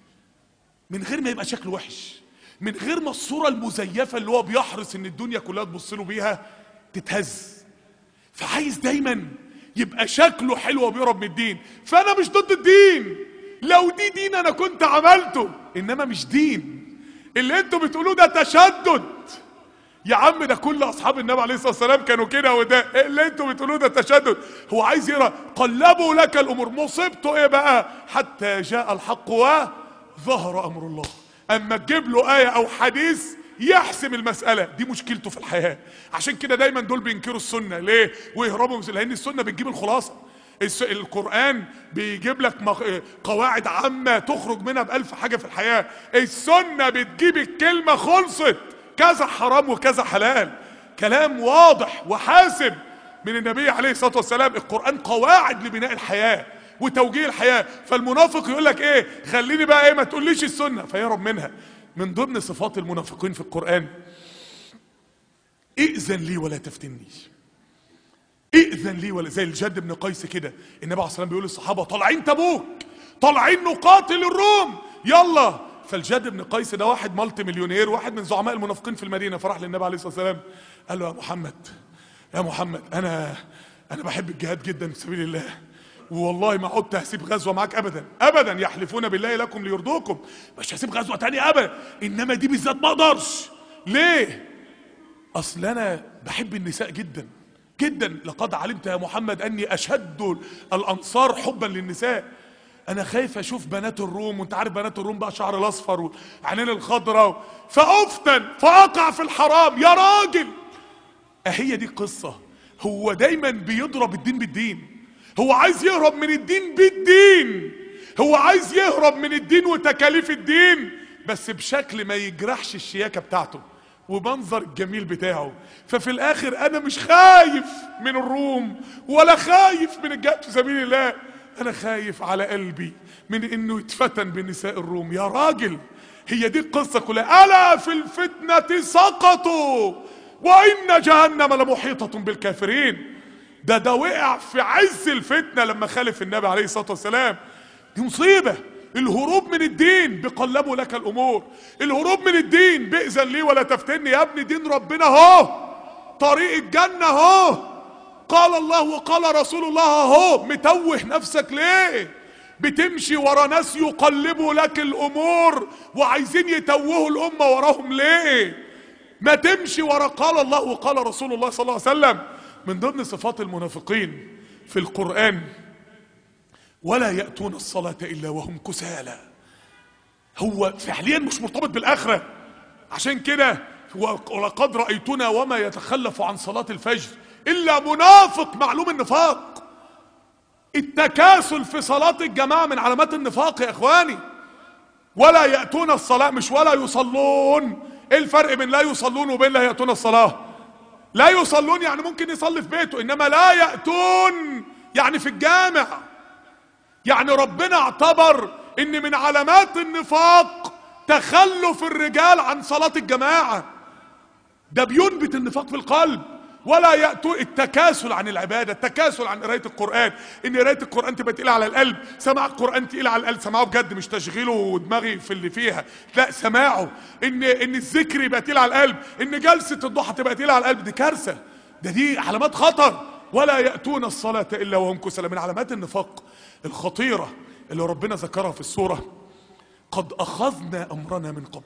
من غير ما يبقى شكله وحش من غير ما الصورة المزيفة اللي هو بيحرص ان الدنيا كلها تبص له بيها تتهز فعايز دايما يبقى شكله حلو وبيهرب من الدين فانا مش ضد الدين لو دي دين انا كنت عملته انما مش دين اللي انتوا بتقولوه ده تشدد يا عم ده كل اصحاب النبي عليه الصلاه والسلام كانوا كده وده إيه اللي انتوا بتقولوه ده تشدد هو عايز يقرا قلبوا لك الامور مصيبته ايه بقى حتى جاء الحق وظهر امر الله اما تجيب له ايه او حديث يحسم المسألة دي مشكلته في الحياة عشان كده دايما دول بينكروا السنة ليه ويهربوا من لان السنة بتجيب الخلاصة الس- القرآن بيجيب لك مخ- قواعد عامة تخرج منها بألف حاجة في الحياة السنة بتجيب الكلمة خلصت كذا حرام وكذا حلال كلام واضح وحاسم من النبي عليه الصلاة والسلام القرآن قواعد لبناء الحياة وتوجيه الحياة فالمنافق يقول لك ايه خليني بقى ايه ما تقوليش السنة فيهرب منها من ضمن صفات المنافقين في القرآن ائذن لي ولا تفتني ائذن لي ولا زي الجد بن قيس كده النبي عليه الصلاه والسلام بيقول للصحابه طالعين تبوك طالعين نقاتل الروم يلا فالجد بن قيس ده واحد مالتي مليونير واحد من زعماء المنافقين في المدينه فراح للنبي عليه الصلاه والسلام قال له يا محمد يا محمد انا انا بحب الجهاد جدا في سبيل الله والله ما عدت هسيب غزوه معاك ابدا ابدا يحلفون بالله لكم ليرضوكم مش هسيب غزوه تانية ابدا انما دي بالذات ما اقدرش ليه اصل انا بحب النساء جدا جدا لقد علمت يا محمد اني اشد الانصار حبا للنساء انا خايف اشوف بنات الروم وانت عارف بنات الروم بقى شعر الاصفر وعينين الخضراء فافتن فاقع في الحرام يا راجل اهي دي القصه هو دايما بيضرب الدين بالدين هو عايز يهرب من الدين بالدين هو عايز يهرب من الدين وتكاليف الدين بس بشكل ما يجرحش الشياكه بتاعته ومنظر الجميل بتاعه ففي الاخر انا مش خايف من الروم ولا خايف من الجهاد في سبيل الله انا خايف على قلبي من انه يتفتن بنساء الروم يا راجل هي دي القصه كلها الا في الفتنه سقطوا وان جهنم لمحيطه بالكافرين ده ده وقع في عز الفتنه لما خالف النبي عليه الصلاه والسلام دي مصيبه الهروب من الدين بقلبوا لك الامور الهروب من الدين بئذن لي ولا تفتني يا ابني دين ربنا اهو طريق الجنه اهو قال الله وقال رسول الله اهو متوه نفسك ليه بتمشي ورا ناس يقلبوا لك الامور وعايزين يتوهوا الامه وراهم ليه ما تمشي ورا قال الله وقال رسول الله صلى الله عليه وسلم من ضمن صفات المنافقين في القرآن ولا يأتون الصلاة إلا وهم كسالى هو فعليا مش مرتبط بالآخرة عشان كده ولقد رأيتنا وما يتخلف عن صلاة الفجر إلا منافق معلوم النفاق التكاسل في صلاة الجماعة من علامات النفاق يا إخواني ولا يأتون الصلاة مش ولا يصلون ايه الفرق بين لا يصلون وبين لا يأتون الصلاة لا يصلون يعني ممكن يصلي في بيته انما لا يأتون يعني في الجامع يعني ربنا اعتبر ان من علامات النفاق تخلف الرجال عن صلاة الجماعة ده بينبت النفاق في القلب ولا يأتوا التكاسل عن العبادة التكاسل عن قراية القرآن ان قراية القرآن تبقى تقيلة على القلب سماع القرآن تقيل على القلب سماعه بجد مش تشغيله ودماغي في اللي فيها لا سماعه ان ان الذكر يبقى تقيل على القلب ان جلسة الضحى تبقى تقيلة على القلب دي كارثة ده دي علامات خطر ولا يأتون الصلاة إلا وهم كسلى من علامات النفاق الخطيرة اللي ربنا ذكرها في السورة قد أخذنا أمرنا من قبل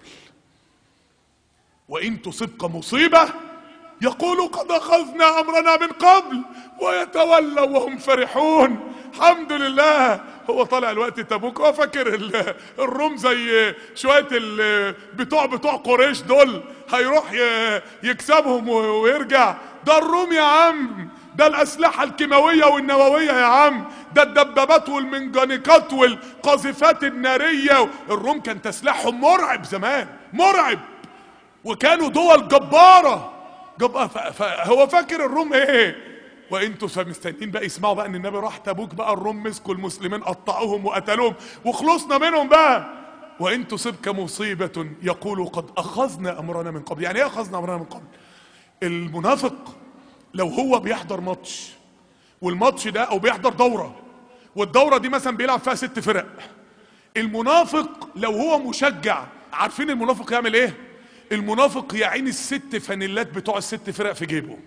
وإن تصبك مصيبة يقولوا قد أخذنا أمرنا من قبل ويتولوا وهم فرحون الحمد لله هو طالع الوقت تبوك هو فاكر ال- الروم زي شوية ال- بتوع بتوع قريش دول هيروح ي- يكسبهم و- ويرجع ده الروم يا عم ده الأسلحة الكيماوية والنووية يا عم ده الدبابات والمنجنيقات والقاذفات النارية الروم كان تسليحهم مرعب زمان مرعب وكانوا دول جبارة جب... ف... فهو فاكر الروم ايه وانتوا مستنيين بقى يسمعوا بقى ان النبي راح تبوك بقى الروم مسكوا المسلمين قطعوهم وقتلوهم وخلصنا منهم بقى وان تصبك مصيبة يقولوا قد اخذنا امرنا من قبل يعني ايه اخذنا امرنا من قبل المنافق لو هو بيحضر ماتش والماتش ده او بيحضر دورة والدورة دي مثلا بيلعب فيها ست فرق المنافق لو هو مشجع عارفين المنافق يعمل ايه المنافق يعين الست فانيلات بتوع الست فرق في جيبه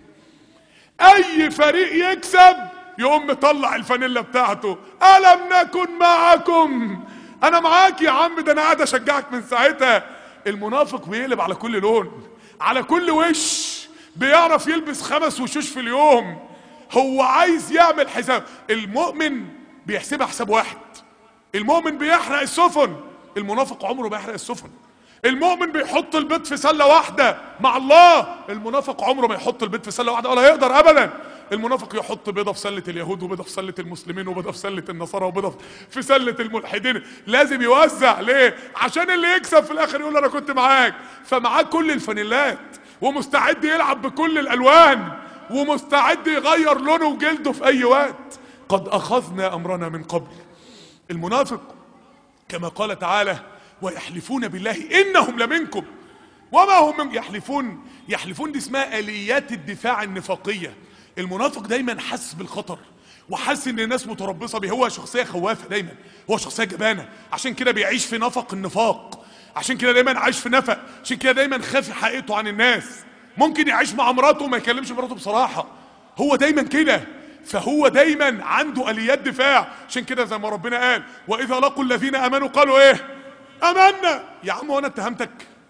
اي فريق يكسب يقوم مطلع الفانيلا بتاعته الم نكن معكم انا معاك يا عم ده انا قاعد اشجعك من ساعتها المنافق بيقلب على كل لون على كل وش بيعرف يلبس خمس وشوش في اليوم هو عايز يعمل حساب المؤمن بيحسبها حساب واحد المؤمن بيحرق السفن المنافق عمره ما يحرق السفن المؤمن بيحط البيض في سله واحده مع الله المنافق عمره ما يحط البيض في سله واحده ولا يقدر ابدا المنافق يحط بيضه في سله اليهود وبيضه في سله المسلمين وبيضه في سله النصارى وبيضه في سله الملحدين لازم يوزع ليه عشان اللي يكسب في الاخر يقول انا كنت معاك فمعاه كل الفانيلات ومستعد يلعب بكل الالوان ومستعد يغير لونه وجلده في اي وقت قد اخذنا امرنا من قبل المنافق كما قال تعالى ويحلفون بالله انهم لمنكم وما هم من يحلفون يحلفون دي اسمها اليات الدفاع النفاقيه المنافق دايما حاسس بالخطر وحاسس ان الناس متربصه بيه هو شخصيه خوافه دايما هو شخصيه جبانه عشان كده بيعيش في نفق النفاق عشان كده دايما عايش في نفق عشان كده دايما خافي حقيقته عن الناس ممكن يعيش مع مراته وما يكلمش مراته بصراحه هو دايما كده فهو دايما عنده اليات دفاع عشان كده زي ما ربنا قال واذا لقوا الذين امنوا قالوا ايه امنا يا عم وانا اتهمتك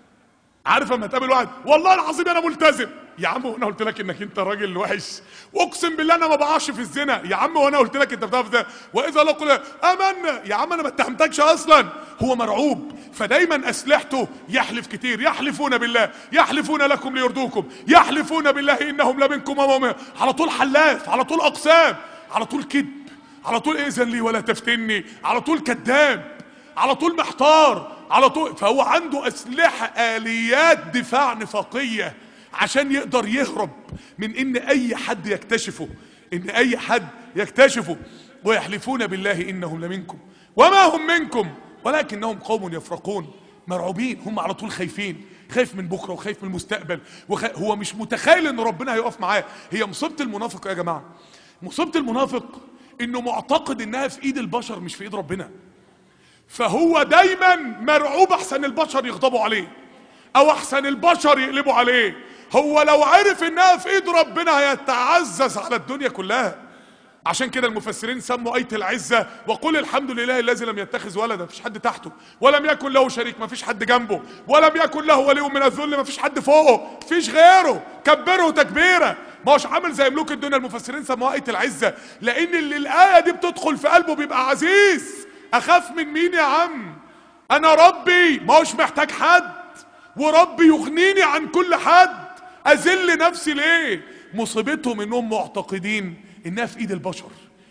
عارف اما تقابل واحد والله العظيم انا ملتزم يا عم وانا قلت لك انك انت راجل وحش واقسم بالله انا ما بقعش في الزنا يا عم وانا قلت لك انت بتعرف ده واذا لقوا امنا يا عم انا ما اتهمتكش اصلا هو مرعوب فدايما اسلحته يحلف كتير يحلفون بالله يحلفون لكم ليرضوكم يحلفون بالله انهم لمنكم وما على طول حلاف على طول اقسام على طول كذب على طول اذن لي ولا تفتني على طول كذاب على طول محتار على طول فهو عنده اسلحه اليات دفاع نفاقيه عشان يقدر يهرب من ان اي حد يكتشفه ان اي حد يكتشفه ويحلفون بالله انهم لمنكم وما هم منكم ولكنهم قوم يفرقون مرعوبين هم على طول خايفين خايف من بكره وخايف من المستقبل وخ... هو مش متخيل ان ربنا هيقف معاه هي مصيبه المنافق يا جماعه مصيبه المنافق انه معتقد انها في ايد البشر مش في ايد ربنا فهو دايما مرعوب احسن البشر يغضبوا عليه او احسن البشر يقلبوا عليه هو لو عرف انها في ايد ربنا هيتعزز على الدنيا كلها عشان كده المفسرين سموا آية العزة وقل الحمد لله الذي لم يتخذ ولدا مفيش حد تحته ولم يكن له شريك مفيش حد جنبه ولم يكن له ولي من الذل مفيش حد فوقه مفيش غيره كبره تكبيرة ما هوش عامل زي ملوك الدنيا المفسرين سموها آية العزة لأن اللي الآية دي بتدخل في قلبه بيبقى عزيز أخاف من مين يا عم أنا ربي ما هوش محتاج حد وربي يغنيني عن كل حد أذل نفسي ليه مصيبتهم إنهم معتقدين انها في ايد البشر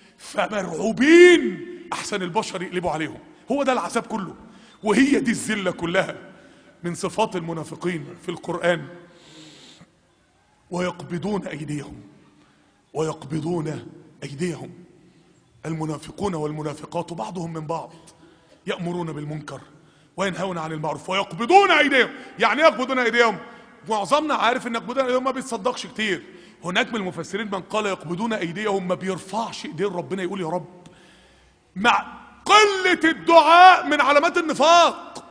فمرعوبين احسن البشر يقلبوا عليهم هو ده العذاب كله وهي دي الذله كلها من صفات المنافقين في القران ويقبضون ايديهم ويقبضون ايديهم المنافقون والمنافقات بعضهم من بعض يأمرون بالمنكر وينهون عن المعروف ويقبضون ايديهم يعني ايه يقبضون ايديهم معظمنا عارف ان يقبضون ايديهم ما بيتصدقش كتير هناك من المفسرين من قال يقبضون ايديهم ما بيرفعش ايدين ربنا يقول يا رب مع قلة الدعاء من علامات النفاق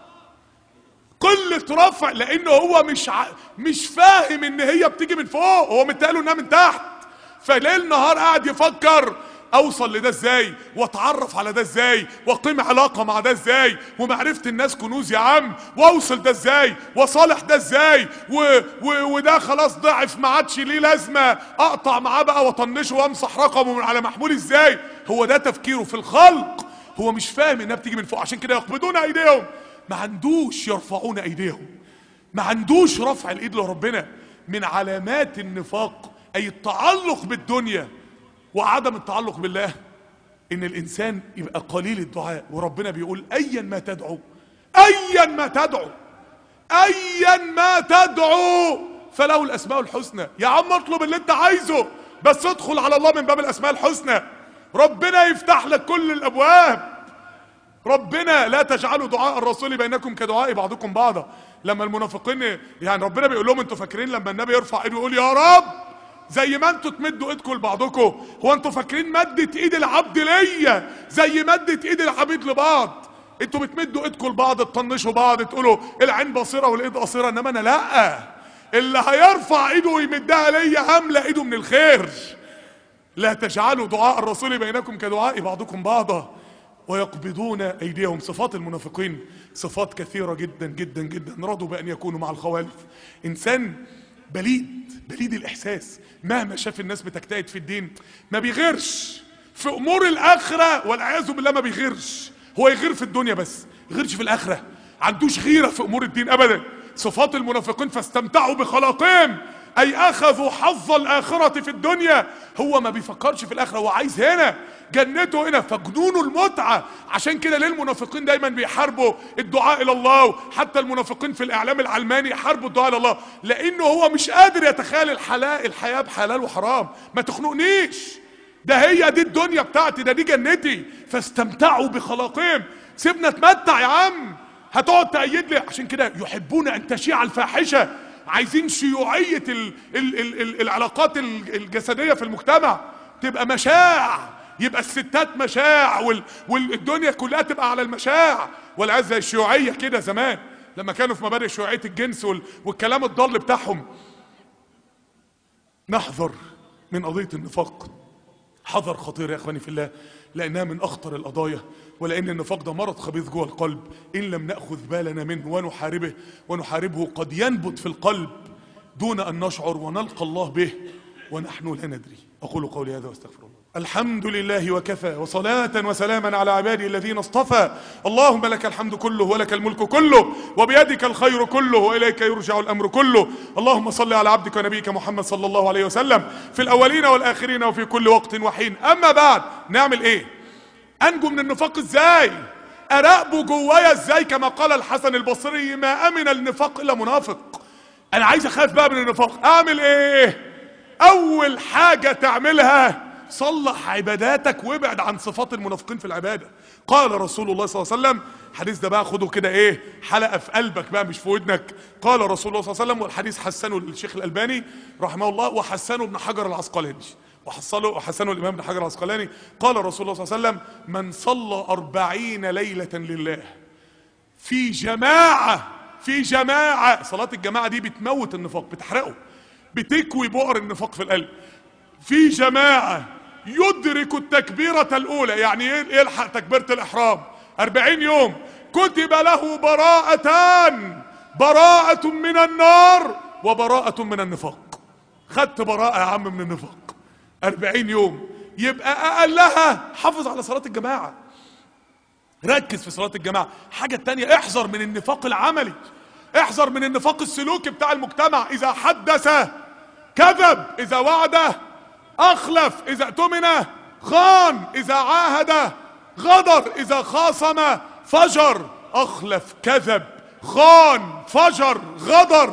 قلة رفع لانه هو مش ع... مش فاهم ان هي بتيجي من فوق هو متقاله انها من تحت فليل نهار قاعد يفكر اوصل لده ازاي واتعرف على ده ازاي واقيم علاقه مع ده ازاي ومعرفه الناس كنوز يا عم واوصل ده ازاي واصالح ده ازاي و... و... وده خلاص ضعف ما عادش ليه لازمه اقطع معاه بقى واطنشه وامسح رقمه من على محمول ازاي هو ده تفكيره في الخلق هو مش فاهم انها بتيجي من فوق عشان كده يقبضون ايديهم ما عندوش يرفعون ايديهم ما عندوش رفع الايد لربنا من علامات النفاق اي التعلق بالدنيا وعدم التعلق بالله ان الانسان يبقى قليل الدعاء وربنا بيقول ايا ما تدعو ايا ما تدعو ايا ما تدعو فله الاسماء الحسنى يا عم اطلب اللي انت عايزه بس ادخل على الله من باب الاسماء الحسنى ربنا يفتح لك كل الابواب ربنا لا تجعلوا دعاء الرسول بينكم كدعاء بعضكم بعضا لما المنافقين يعني ربنا بيقول لهم انتوا فاكرين لما النبي يرفع ايده يقول يا رب زي ما انتوا تمدوا ايدكم لبعضكم هو انتوا فاكرين مدة ايد العبد ليا زي مدة ايد العبيد لبعض انتوا بتمدوا ايدكم لبعض تطنشوا بعض تقولوا العين بصيرة والايد قصيرة انما انا لا اللي هيرفع ايده ويمدها ليا هملى ايده من الخير لا تجعلوا دعاء الرسول بينكم كدعاء بعضكم بعضا ويقبضون ايديهم صفات المنافقين صفات كثيره جدا جدا جدا رضوا بان يكونوا مع الخوالف انسان بليد بليد الاحساس مهما شاف الناس بتجتهد في الدين ما بيغيرش في امور الاخره والعياذ بالله ما بيغيرش هو يغير في الدنيا بس يغيرش في الاخره عندوش غيره في امور الدين ابدا صفات المنافقين فاستمتعوا بخلاقهم اي اخذوا حظ الاخره في الدنيا هو ما بيفكرش في الاخره هو عايز هنا جنته هنا فجنونه المتعه عشان كده ليه المنافقين دايما بيحاربوا الدعاء الى الله حتى المنافقين في الاعلام العلماني يحاربوا الدعاء الى الله لانه هو مش قادر يتخيل الحلال الحياه بحلال وحرام ما تخنقنيش ده هي دي الدنيا بتاعتي ده دي جنتي فاستمتعوا بخلاقهم سيبنا اتمتع يا عم هتقعد تأيد لي عشان كده يحبون ان تشيع الفاحشه عايزين شيوعيه ال ال ال ال العلاقات الجسديه في المجتمع تبقى مشاع يبقى الستات مشاع وال والدنيا كلها تبقى على المشاع والعياذ زي الشيوعيه كده زمان لما كانوا في مبادئ شيوعيه الجنس وال والكلام الضال بتاعهم نحذر من قضيه النفاق حذر خطير يا اخواني في الله لانها من اخطر القضايا ولان النفاق ده مرض خبيث جوه القلب ان لم ناخذ بالنا منه ونحاربه ونحاربه قد ينبت في القلب دون ان نشعر ونلقى الله به ونحن لا ندري اقول قولي هذا واستغفر الله الحمد لله وكفى وصلاة وسلاما على عباده الذين اصطفى اللهم لك الحمد كله ولك الملك كله وبيدك الخير كله وإليك يرجع الأمر كله اللهم صل على عبدك ونبيك محمد صلى الله عليه وسلم في الأولين والآخرين وفي كل وقت وحين أما بعد نعمل إيه أنجو من النفاق إزاي أراقبه جوايا إزاي كما قال الحسن البصري ما أمن النفاق إلا منافق أنا عايز أخاف بقى من النفاق أعمل إيه أول حاجة تعملها صلح عباداتك وابعد عن صفات المنافقين في العباده قال رسول الله صلى الله عليه وسلم الحديث ده بقى خده كده ايه حلقه في قلبك بقى مش في ودنك قال رسول الله صلى الله عليه وسلم والحديث حسنه الشيخ الالباني رحمه الله وحسنه ابن حجر العسقلاني وحصله وحسنه الامام ابن حجر العسقلاني قال رسول الله صلى الله عليه وسلم من صلى أربعين ليله لله في جماعه في جماعه صلاه الجماعه دي بتموت النفاق بتحرقه بتكوي بؤر النفاق في القلب في جماعه يدرك التكبيرة الأولى يعني يلحق تكبيرة الإحرام أربعين يوم كتب له براءتان براءة من النار وبراءة من النفاق خدت براءة يا عم من النفاق أربعين يوم يبقى أقلها حافظ على صلاة الجماعة ركز في صلاة الجماعة حاجة تانية احذر من النفاق العملي احذر من النفاق السلوكي بتاع المجتمع إذا حدث كذب إذا وعد اخلف اذا اؤتمن خان اذا عاهد غدر اذا خاصم فجر اخلف كذب خان فجر غدر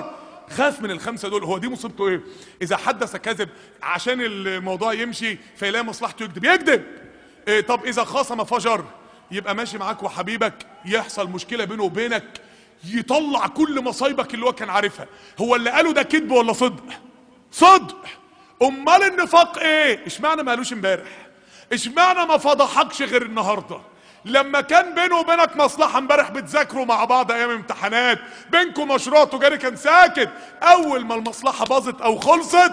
خاف من الخمسه دول هو دي مصيبته ايه اذا حدث كذب عشان الموضوع يمشي فيلاقي مصلحته يكذب يكذب إيه طب اذا خاصم فجر يبقى ماشي معاك وحبيبك يحصل مشكله بينه وبينك يطلع كل مصايبك اللي هو كان عارفها هو اللي قاله ده كذب ولا صدق صدق امال النفاق ايه اشمعنى ما قالوش امبارح اشمعنى ما فضحكش غير النهارده لما كان بينه وبينك مصلحة امبارح بتذاكروا مع بعض ايام امتحانات بينكم مشروع تجاري كان ساكت اول ما المصلحة باظت او خلصت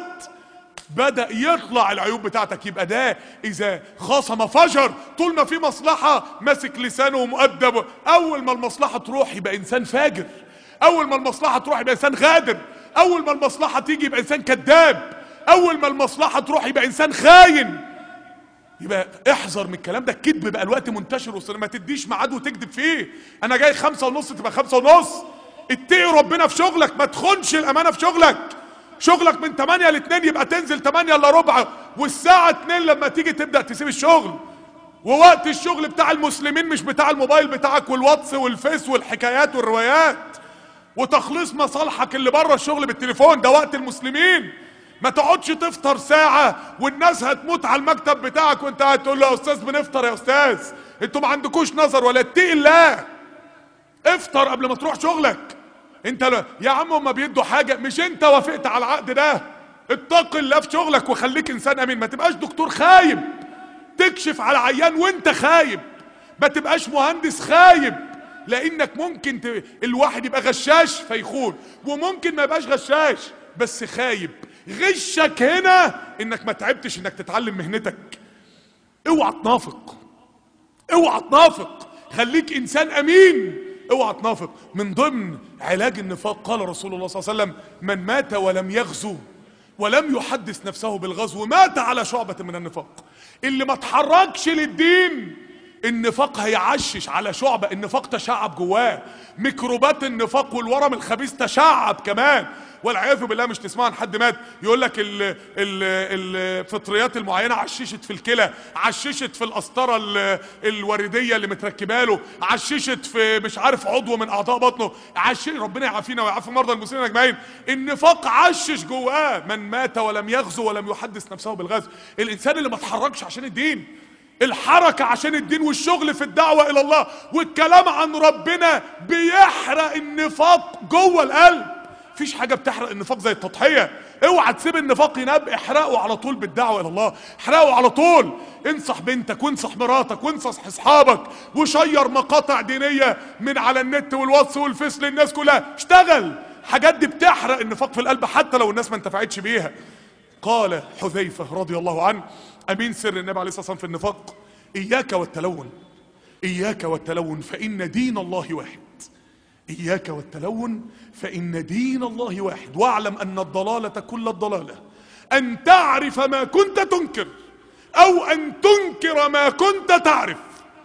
بدأ يطلع العيوب بتاعتك يبقى ده اذا خاصم فجر طول ما في مصلحة ماسك لسانه ومؤدب اول ما المصلحة تروح يبقى انسان فاجر اول ما المصلحة تروح يبقى انسان غادر اول ما المصلحة تيجي يبقى انسان كذاب اول ما المصلحة تروح يبقى انسان خاين يبقى احذر من الكلام ده الكذب بقى الوقت منتشر وصل ما تديش ميعاد وتكذب فيه انا جاي خمسة ونص تبقى خمسة ونص اتقي ربنا في شغلك ما تخونش الامانة في شغلك شغلك من 8 ل 2 يبقى تنزل 8 الا ربع والساعة 2 لما تيجي تبدأ تسيب الشغل ووقت الشغل بتاع المسلمين مش بتاع الموبايل بتاعك والواتس والفيس والحكايات والروايات وتخليص مصالحك اللي بره الشغل بالتليفون ده وقت المسلمين ما تقعدش تفطر ساعة والناس هتموت على المكتب بتاعك وانت قاعد تقول له يا استاذ بنفطر يا استاذ انتوا ما عندكوش نظر ولا اتقي الله افطر قبل ما تروح شغلك انت لا يا عم هما بيدوا حاجة مش انت وافقت على العقد ده اتق الله في شغلك وخليك انسان امين ما تبقاش دكتور خايب تكشف على عيان وانت خايب ما تبقاش مهندس خايب لانك ممكن ت... الواحد يبقى غشاش فيخون وممكن ما يبقاش غشاش بس خايب غشك هنا انك ما تعبتش انك تتعلم مهنتك اوعى تنافق اوعى تنافق خليك انسان امين اوعى تنافق من ضمن علاج النفاق قال رسول الله صلى الله عليه وسلم من مات ولم يغزو ولم يحدث نفسه بالغزو مات على شعبة من النفاق اللي ما اتحركش للدين النفاق هيعشش على شعبة النفاق تشعب جواه ميكروبات النفاق والورم الخبيث تشعب كمان والعياذ بالله مش تسمع عن حد مات يقول لك ال- ال- الفطريات المعينه عششت في الكلى عششت في القسطره ال- الورديه اللي متركبه له عششت في مش عارف عضو من اعضاء بطنه عشش ربنا يعافينا ويعافي مرضى المسلمين اجمعين النفاق عشش جواه من مات ولم يغزو ولم يحدث نفسه بالغزو الانسان اللي ما اتحركش عشان الدين الحركة عشان الدين والشغل في الدعوة إلى الله والكلام عن ربنا بيحرق النفاق جوه القلب مفيش حاجة بتحرق النفاق زي التضحية اوعى تسيب النفاق ينام احرقه على طول بالدعوة إلى الله احرقه على طول انصح بنتك وانصح مراتك وانصح اصحابك وشير مقاطع دينية من على النت والواتس والفيس للناس كلها اشتغل حاجات دي بتحرق النفاق في القلب حتى لو الناس ما انتفعتش بيها قال حذيفة رضي الله عنه أمين سر النبي عليه الصلاة والسلام في النفاق إياك والتلون إياك والتلون فإن دين الله واحد إياك والتلون فإن دين الله واحد واعلم أن الضلالة كل الضلالة أن تعرف ما كنت تنكر أو أن تنكر ما كنت تعرف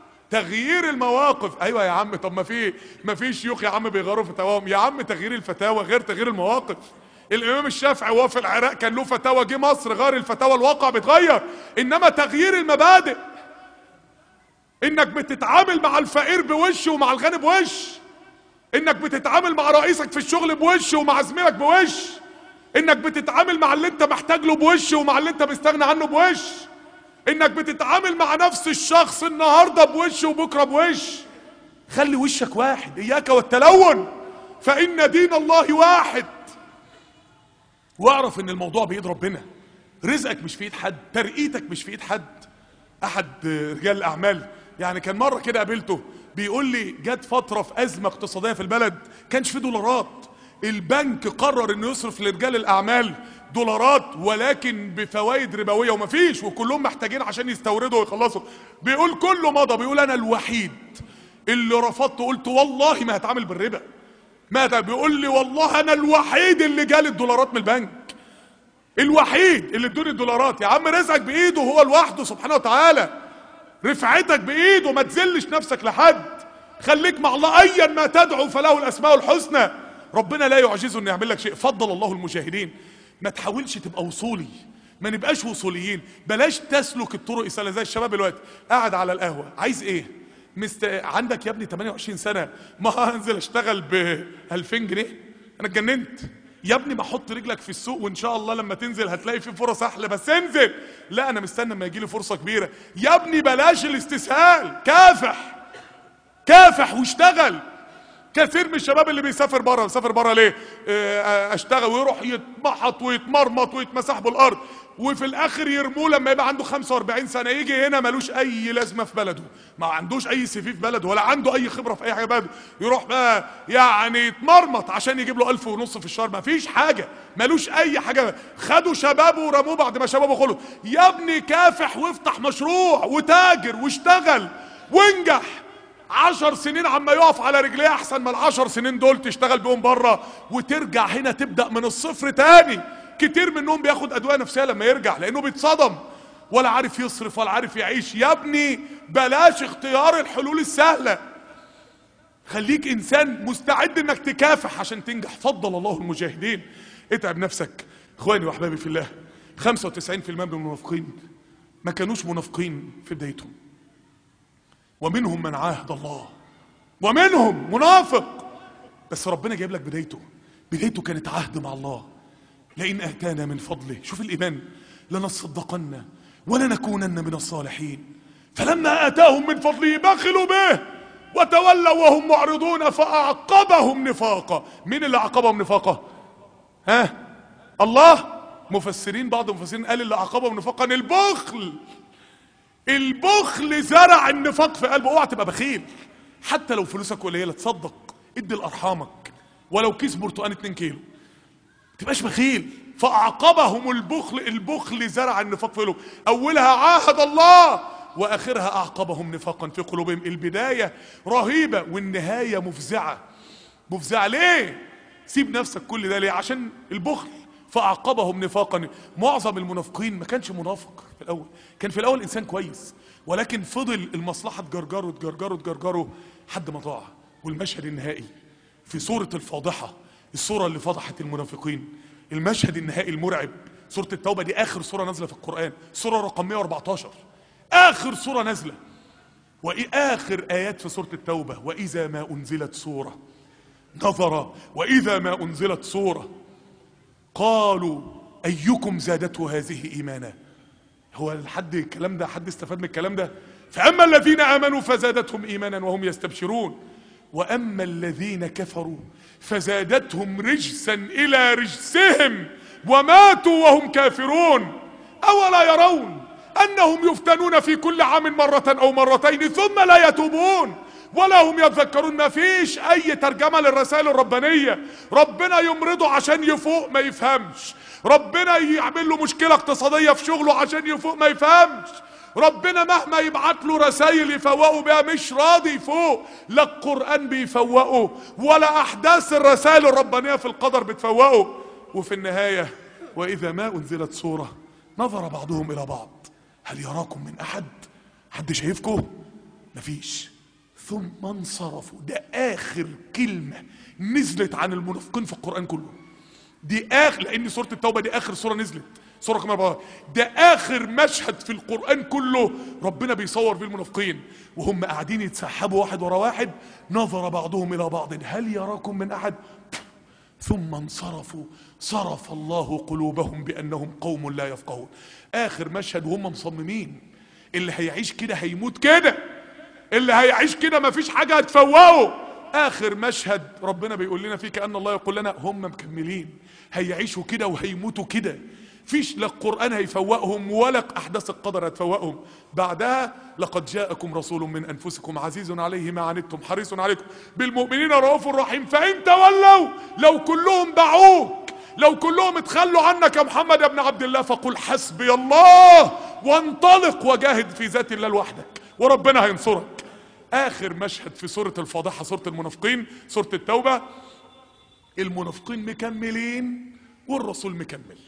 تغيير المواقف ايوه يا عم طب ما في ما في شيوخ يا عم بيغيروا فتاواهم يا عم تغيير الفتاوى غير تغيير المواقف الامام الشافعي وهو في العراق كان له فتاوى جه مصر غير الفتاوى الواقع بيتغير انما تغيير المبادئ انك بتتعامل مع الفقير بوش ومع الغني بوش انك بتتعامل مع رئيسك في الشغل بوش ومع زميلك بوش انك بتتعامل مع اللي انت محتاج له بوش ومع اللي انت مستغني عنه بوش انك بتتعامل مع نفس الشخص النهارده بوش وبكره بوش خلي وشك واحد اياك والتلون فان دين الله واحد واعرف ان الموضوع بايد ربنا رزقك مش في ايد حد ترقيتك مش في ايد حد احد رجال الاعمال يعني كان مره كده قابلته بيقول لي جت فتره في ازمه اقتصاديه في البلد كانش في دولارات البنك قرر انه يصرف لرجال الاعمال دولارات ولكن بفوائد ربويه ومفيش وكلهم محتاجين عشان يستوردوا ويخلصوا بيقول كله مضى بيقول انا الوحيد اللي رفضت قلت والله ما هتعامل بالربا ماذا بيقول لي والله انا الوحيد اللي جالي الدولارات من البنك الوحيد اللي ادوني الدولارات يا عم رزقك بايده هو لوحده سبحانه وتعالى رفعتك بايده ما تذلش نفسك لحد خليك مع الله ايا ما تدعو فله الاسماء الحسنى ربنا لا يعجزه انه يعمل لك شيء فضل الله المجاهدين ما تحاولش تبقى وصولي ما نبقاش وصوليين بلاش تسلك الطرق السهله زي الشباب دلوقتي قاعد على القهوه عايز ايه مست... عندك يا ابني 28 سنه ما هنزل اشتغل ب 2000 جنيه انا اتجننت يا ابني ما حط رجلك في السوق وان شاء الله لما تنزل هتلاقي في فرص احلى بس انزل لا انا مستني لما يجي لي فرصه كبيره يا ابني بلاش الاستسهال كافح كافح واشتغل كثير من الشباب اللي بيسافر بره بيسافر بره ليه اه اشتغل ويروح يتمحط ويتمرمط ويتمسح بالارض وفي الاخر يرموه لما يبقى عنده 45 سنه يجي هنا ملوش اي لازمه في بلده ما عندوش اي سي في في بلده ولا عنده اي خبره في اي حاجه بلده يروح بقى يعني يتمرمط عشان يجيب له ألف ونص في الشهر ما فيش حاجه ملوش اي حاجه خدوا شبابه ورموه بعد ما شبابه خلص يا ابني كافح وافتح مشروع وتاجر واشتغل وانجح عشر سنين عما يقف على رجليه احسن ما العشر سنين دول تشتغل بيهم بره وترجع هنا تبدا من الصفر تاني كتير منهم بياخد ادويه نفسيه لما يرجع لانه بيتصدم ولا عارف يصرف ولا عارف يعيش يا ابني بلاش اختيار الحلول السهله خليك انسان مستعد انك تكافح عشان تنجح فضل الله المجاهدين اتعب نفسك اخواني واحبابي في الله 95% من المنافقين ما كانوش منافقين في بدايتهم ومنهم من عاهد الله ومنهم منافق بس ربنا جايب لك بدايته بدايته كانت عهد مع الله لئن اتانا من فضله شوف الايمان لنصدقن ولنكونن من الصالحين فلما اتاهم من فضله بخلوا به وتولوا وهم معرضون فاعقبهم نفاقا مين اللي عقبهم نفاقا ها الله مفسرين بعض المفسرين قال اللي عقبهم نفاقا البخل البخل زرع النفاق في قلبه اوعى تبقى بخيل حتى لو فلوسك قليله تصدق ادي لارحامك ولو كيس برتقان 2 كيلو تبقاش بخيل فاعقبهم البخل البخل زرع النفاق في قلوبهم اولها عاهد الله واخرها اعقبهم نفاقا في قلوبهم البدايه رهيبه والنهايه مفزعه مفزعه ليه سيب نفسك كل ده ليه عشان البخل فاعقبهم نفاقا معظم المنافقين ما كانش منافق في الاول كان في الاول انسان كويس ولكن فضل المصلحه تجرجره تجرجره تجرجره حد ما ضاع والمشهد النهائي في سوره الفاضحه السوره اللي فضحت المنافقين المشهد النهائي المرعب سوره التوبه دي اخر سوره نازله في القران سوره رقم 114 اخر سوره نازله واخر ايات في سوره التوبه واذا ما انزلت سوره نظر واذا ما انزلت سوره قالوا ايكم زادته هذه ايمانا هو الحد الكلام ده حد استفاد من الكلام ده فاما الذين امنوا فزادتهم ايمانا وهم يستبشرون واما الذين كفروا فزادتهم رجسا الى رجسهم وماتوا وهم كافرون اولا يرون انهم يفتنون في كل عام مره او مرتين ثم لا يتوبون ولا هم يتذكرون ما فيش اي ترجمة للرسائل الربانية ربنا يمرضه عشان يفوق ما يفهمش ربنا يعمل له مشكلة اقتصادية في شغله عشان يفوق ما يفهمش ربنا مهما يبعت له رسائل يفوقه بيها مش راضي يفوق لا القرآن بيفوقه ولا أحداث الرسائل الربانية في القدر بتفوقه وفي النهاية وإذا ما أنزلت سورة نظر بعضهم إلى بعض هل يراكم من أحد حد شايفكم مفيش ثم انصرفوا ده اخر كلمة نزلت عن المنافقين في القرآن كله دي اخر لان سورة التوبة دي اخر سورة نزلت سورة كمان بقى ده اخر مشهد في القرآن كله ربنا بيصور فيه المنافقين وهم قاعدين يتسحبوا واحد ورا واحد نظر بعضهم الى بعض هل يراكم من احد ثم انصرفوا صرف الله قلوبهم بانهم قوم لا يفقهون اخر مشهد وهم مصممين اللي هيعيش كده هيموت كده اللي هيعيش كده مفيش حاجة هتفوقه اخر مشهد ربنا بيقول لنا فيه كأن الله يقول لنا هم مكملين هيعيشوا كده وهيموتوا كده فيش لا القرآن هيفوقهم ولا احداث القدر هتفوقهم بعدها لقد جاءكم رسول من انفسكم عزيز عليه ما عنتم حريص عليكم بالمؤمنين رؤوف رحيم فان تولوا لو كلهم باعوك لو كلهم اتخلوا عنك يا محمد يا ابن عبد الله فقل حسبي الله وانطلق وجاهد في ذات الله لوحدك وربنا هينصرك اخر مشهد في سورة الفاضحة سورة المنافقين سورة التوبة المنافقين مكملين والرسول مكمل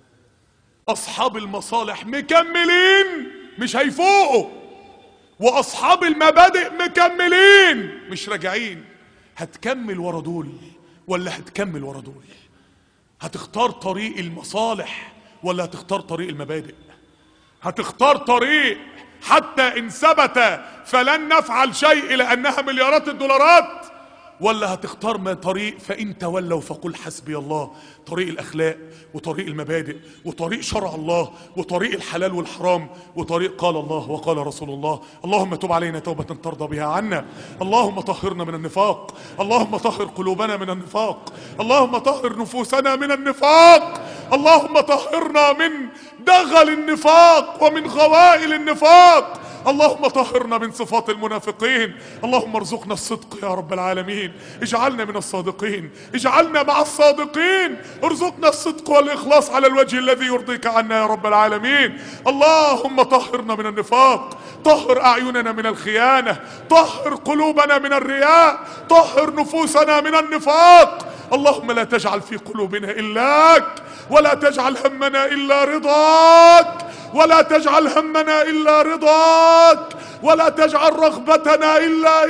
اصحاب المصالح مكملين مش هيفوقوا واصحاب المبادئ مكملين مش راجعين هتكمل ورا دول ولا هتكمل ورا دول هتختار طريق المصالح ولا هتختار طريق المبادئ هتختار طريق حتى ان ثبت فلن نفعل شيء لانها مليارات الدولارات ولا هتختار ما طريق فإن تولوا فقل حسبي الله طريق الأخلاق وطريق المبادئ وطريق شرع الله وطريق الحلال والحرام وطريق قال الله وقال رسول الله اللهم تب علينا توبة ترضى بها عنا اللهم طهرنا من النفاق اللهم طهر قلوبنا من النفاق اللهم طهر نفوسنا من النفاق اللهم طهرنا من دغل النفاق ومن غوائل النفاق اللهم طهرنا من صفات المنافقين اللهم ارزقنا الصدق يا رب العالمين اجعلنا من الصادقين اجعلنا مع الصادقين ارزقنا الصدق والإخلاص على الوجه الذي يرضيك عنا يا رب العالمين اللهم طهرنا من النفاق طهر أعيننا من الخيانة طهر قلوبنا من الرياء طهر نفوسنا من النفاق اللهم لا تجعل في قلوبنا إلاك ولا تجعل همنا إلا رضاك ولا تجعل همنا إلا رضاك ولا تجعل رغبتنا إلا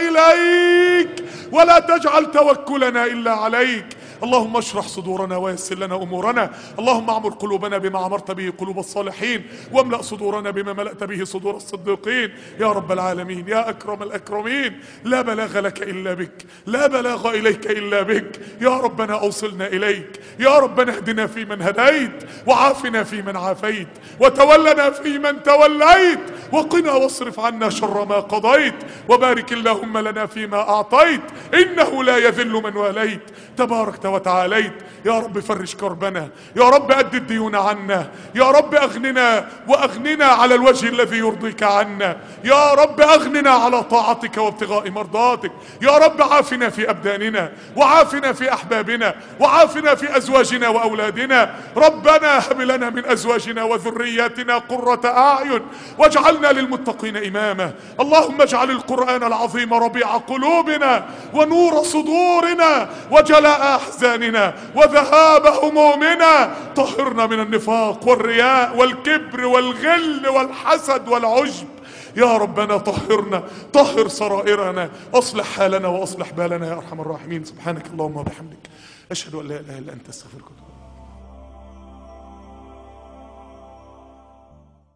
إليك ولا تجعل توكلنا إلا عليك اللهم اشرح صدورنا ويسر لنا امورنا اللهم اعمر قلوبنا بما عمرت به قلوب الصالحين واملا صدورنا بما ملأت به صدور الصديقين يا رب العالمين يا اكرم الاكرمين لا بلاغ لك الا بك لا بلاغ اليك الا بك يا ربنا اوصلنا اليك يا ربنا اهدنا فيمن هديت وعافنا فيمن عافيت وتولنا فيمن توليت وقنا واصرف عنا شر ما قضيت وبارك اللهم لنا فيما اعطيت انه لا يذل من واليت تباركت وتعاليت يا رب فرج كربنا يا رب أد الديون عنا يا رب أغننا وأغننا على الوجه الذي يرضيك عنا يا رب أغننا على طاعتك وابتغاء مرضاتك يا رب عافنا في أبداننا وعافنا في أحبابنا وعافنا في أزواجنا وأولادنا ربنا هب لنا من أزواجنا وذرياتنا قرة أعين واجعلنا للمتقين إماما اللهم اجعل القرآن العظيم ربيع قلوبنا ونور صدورنا وجلاء أحزاننا وذهاب همومنا طهرنا من النفاق والرياء والكبر والغل والحسد والعجب يا ربنا طهرنا طهر سرائرنا اصلح حالنا واصلح بالنا يا ارحم الراحمين سبحانك اللهم وبحمدك اشهد ان لا اله الا انت استغفرك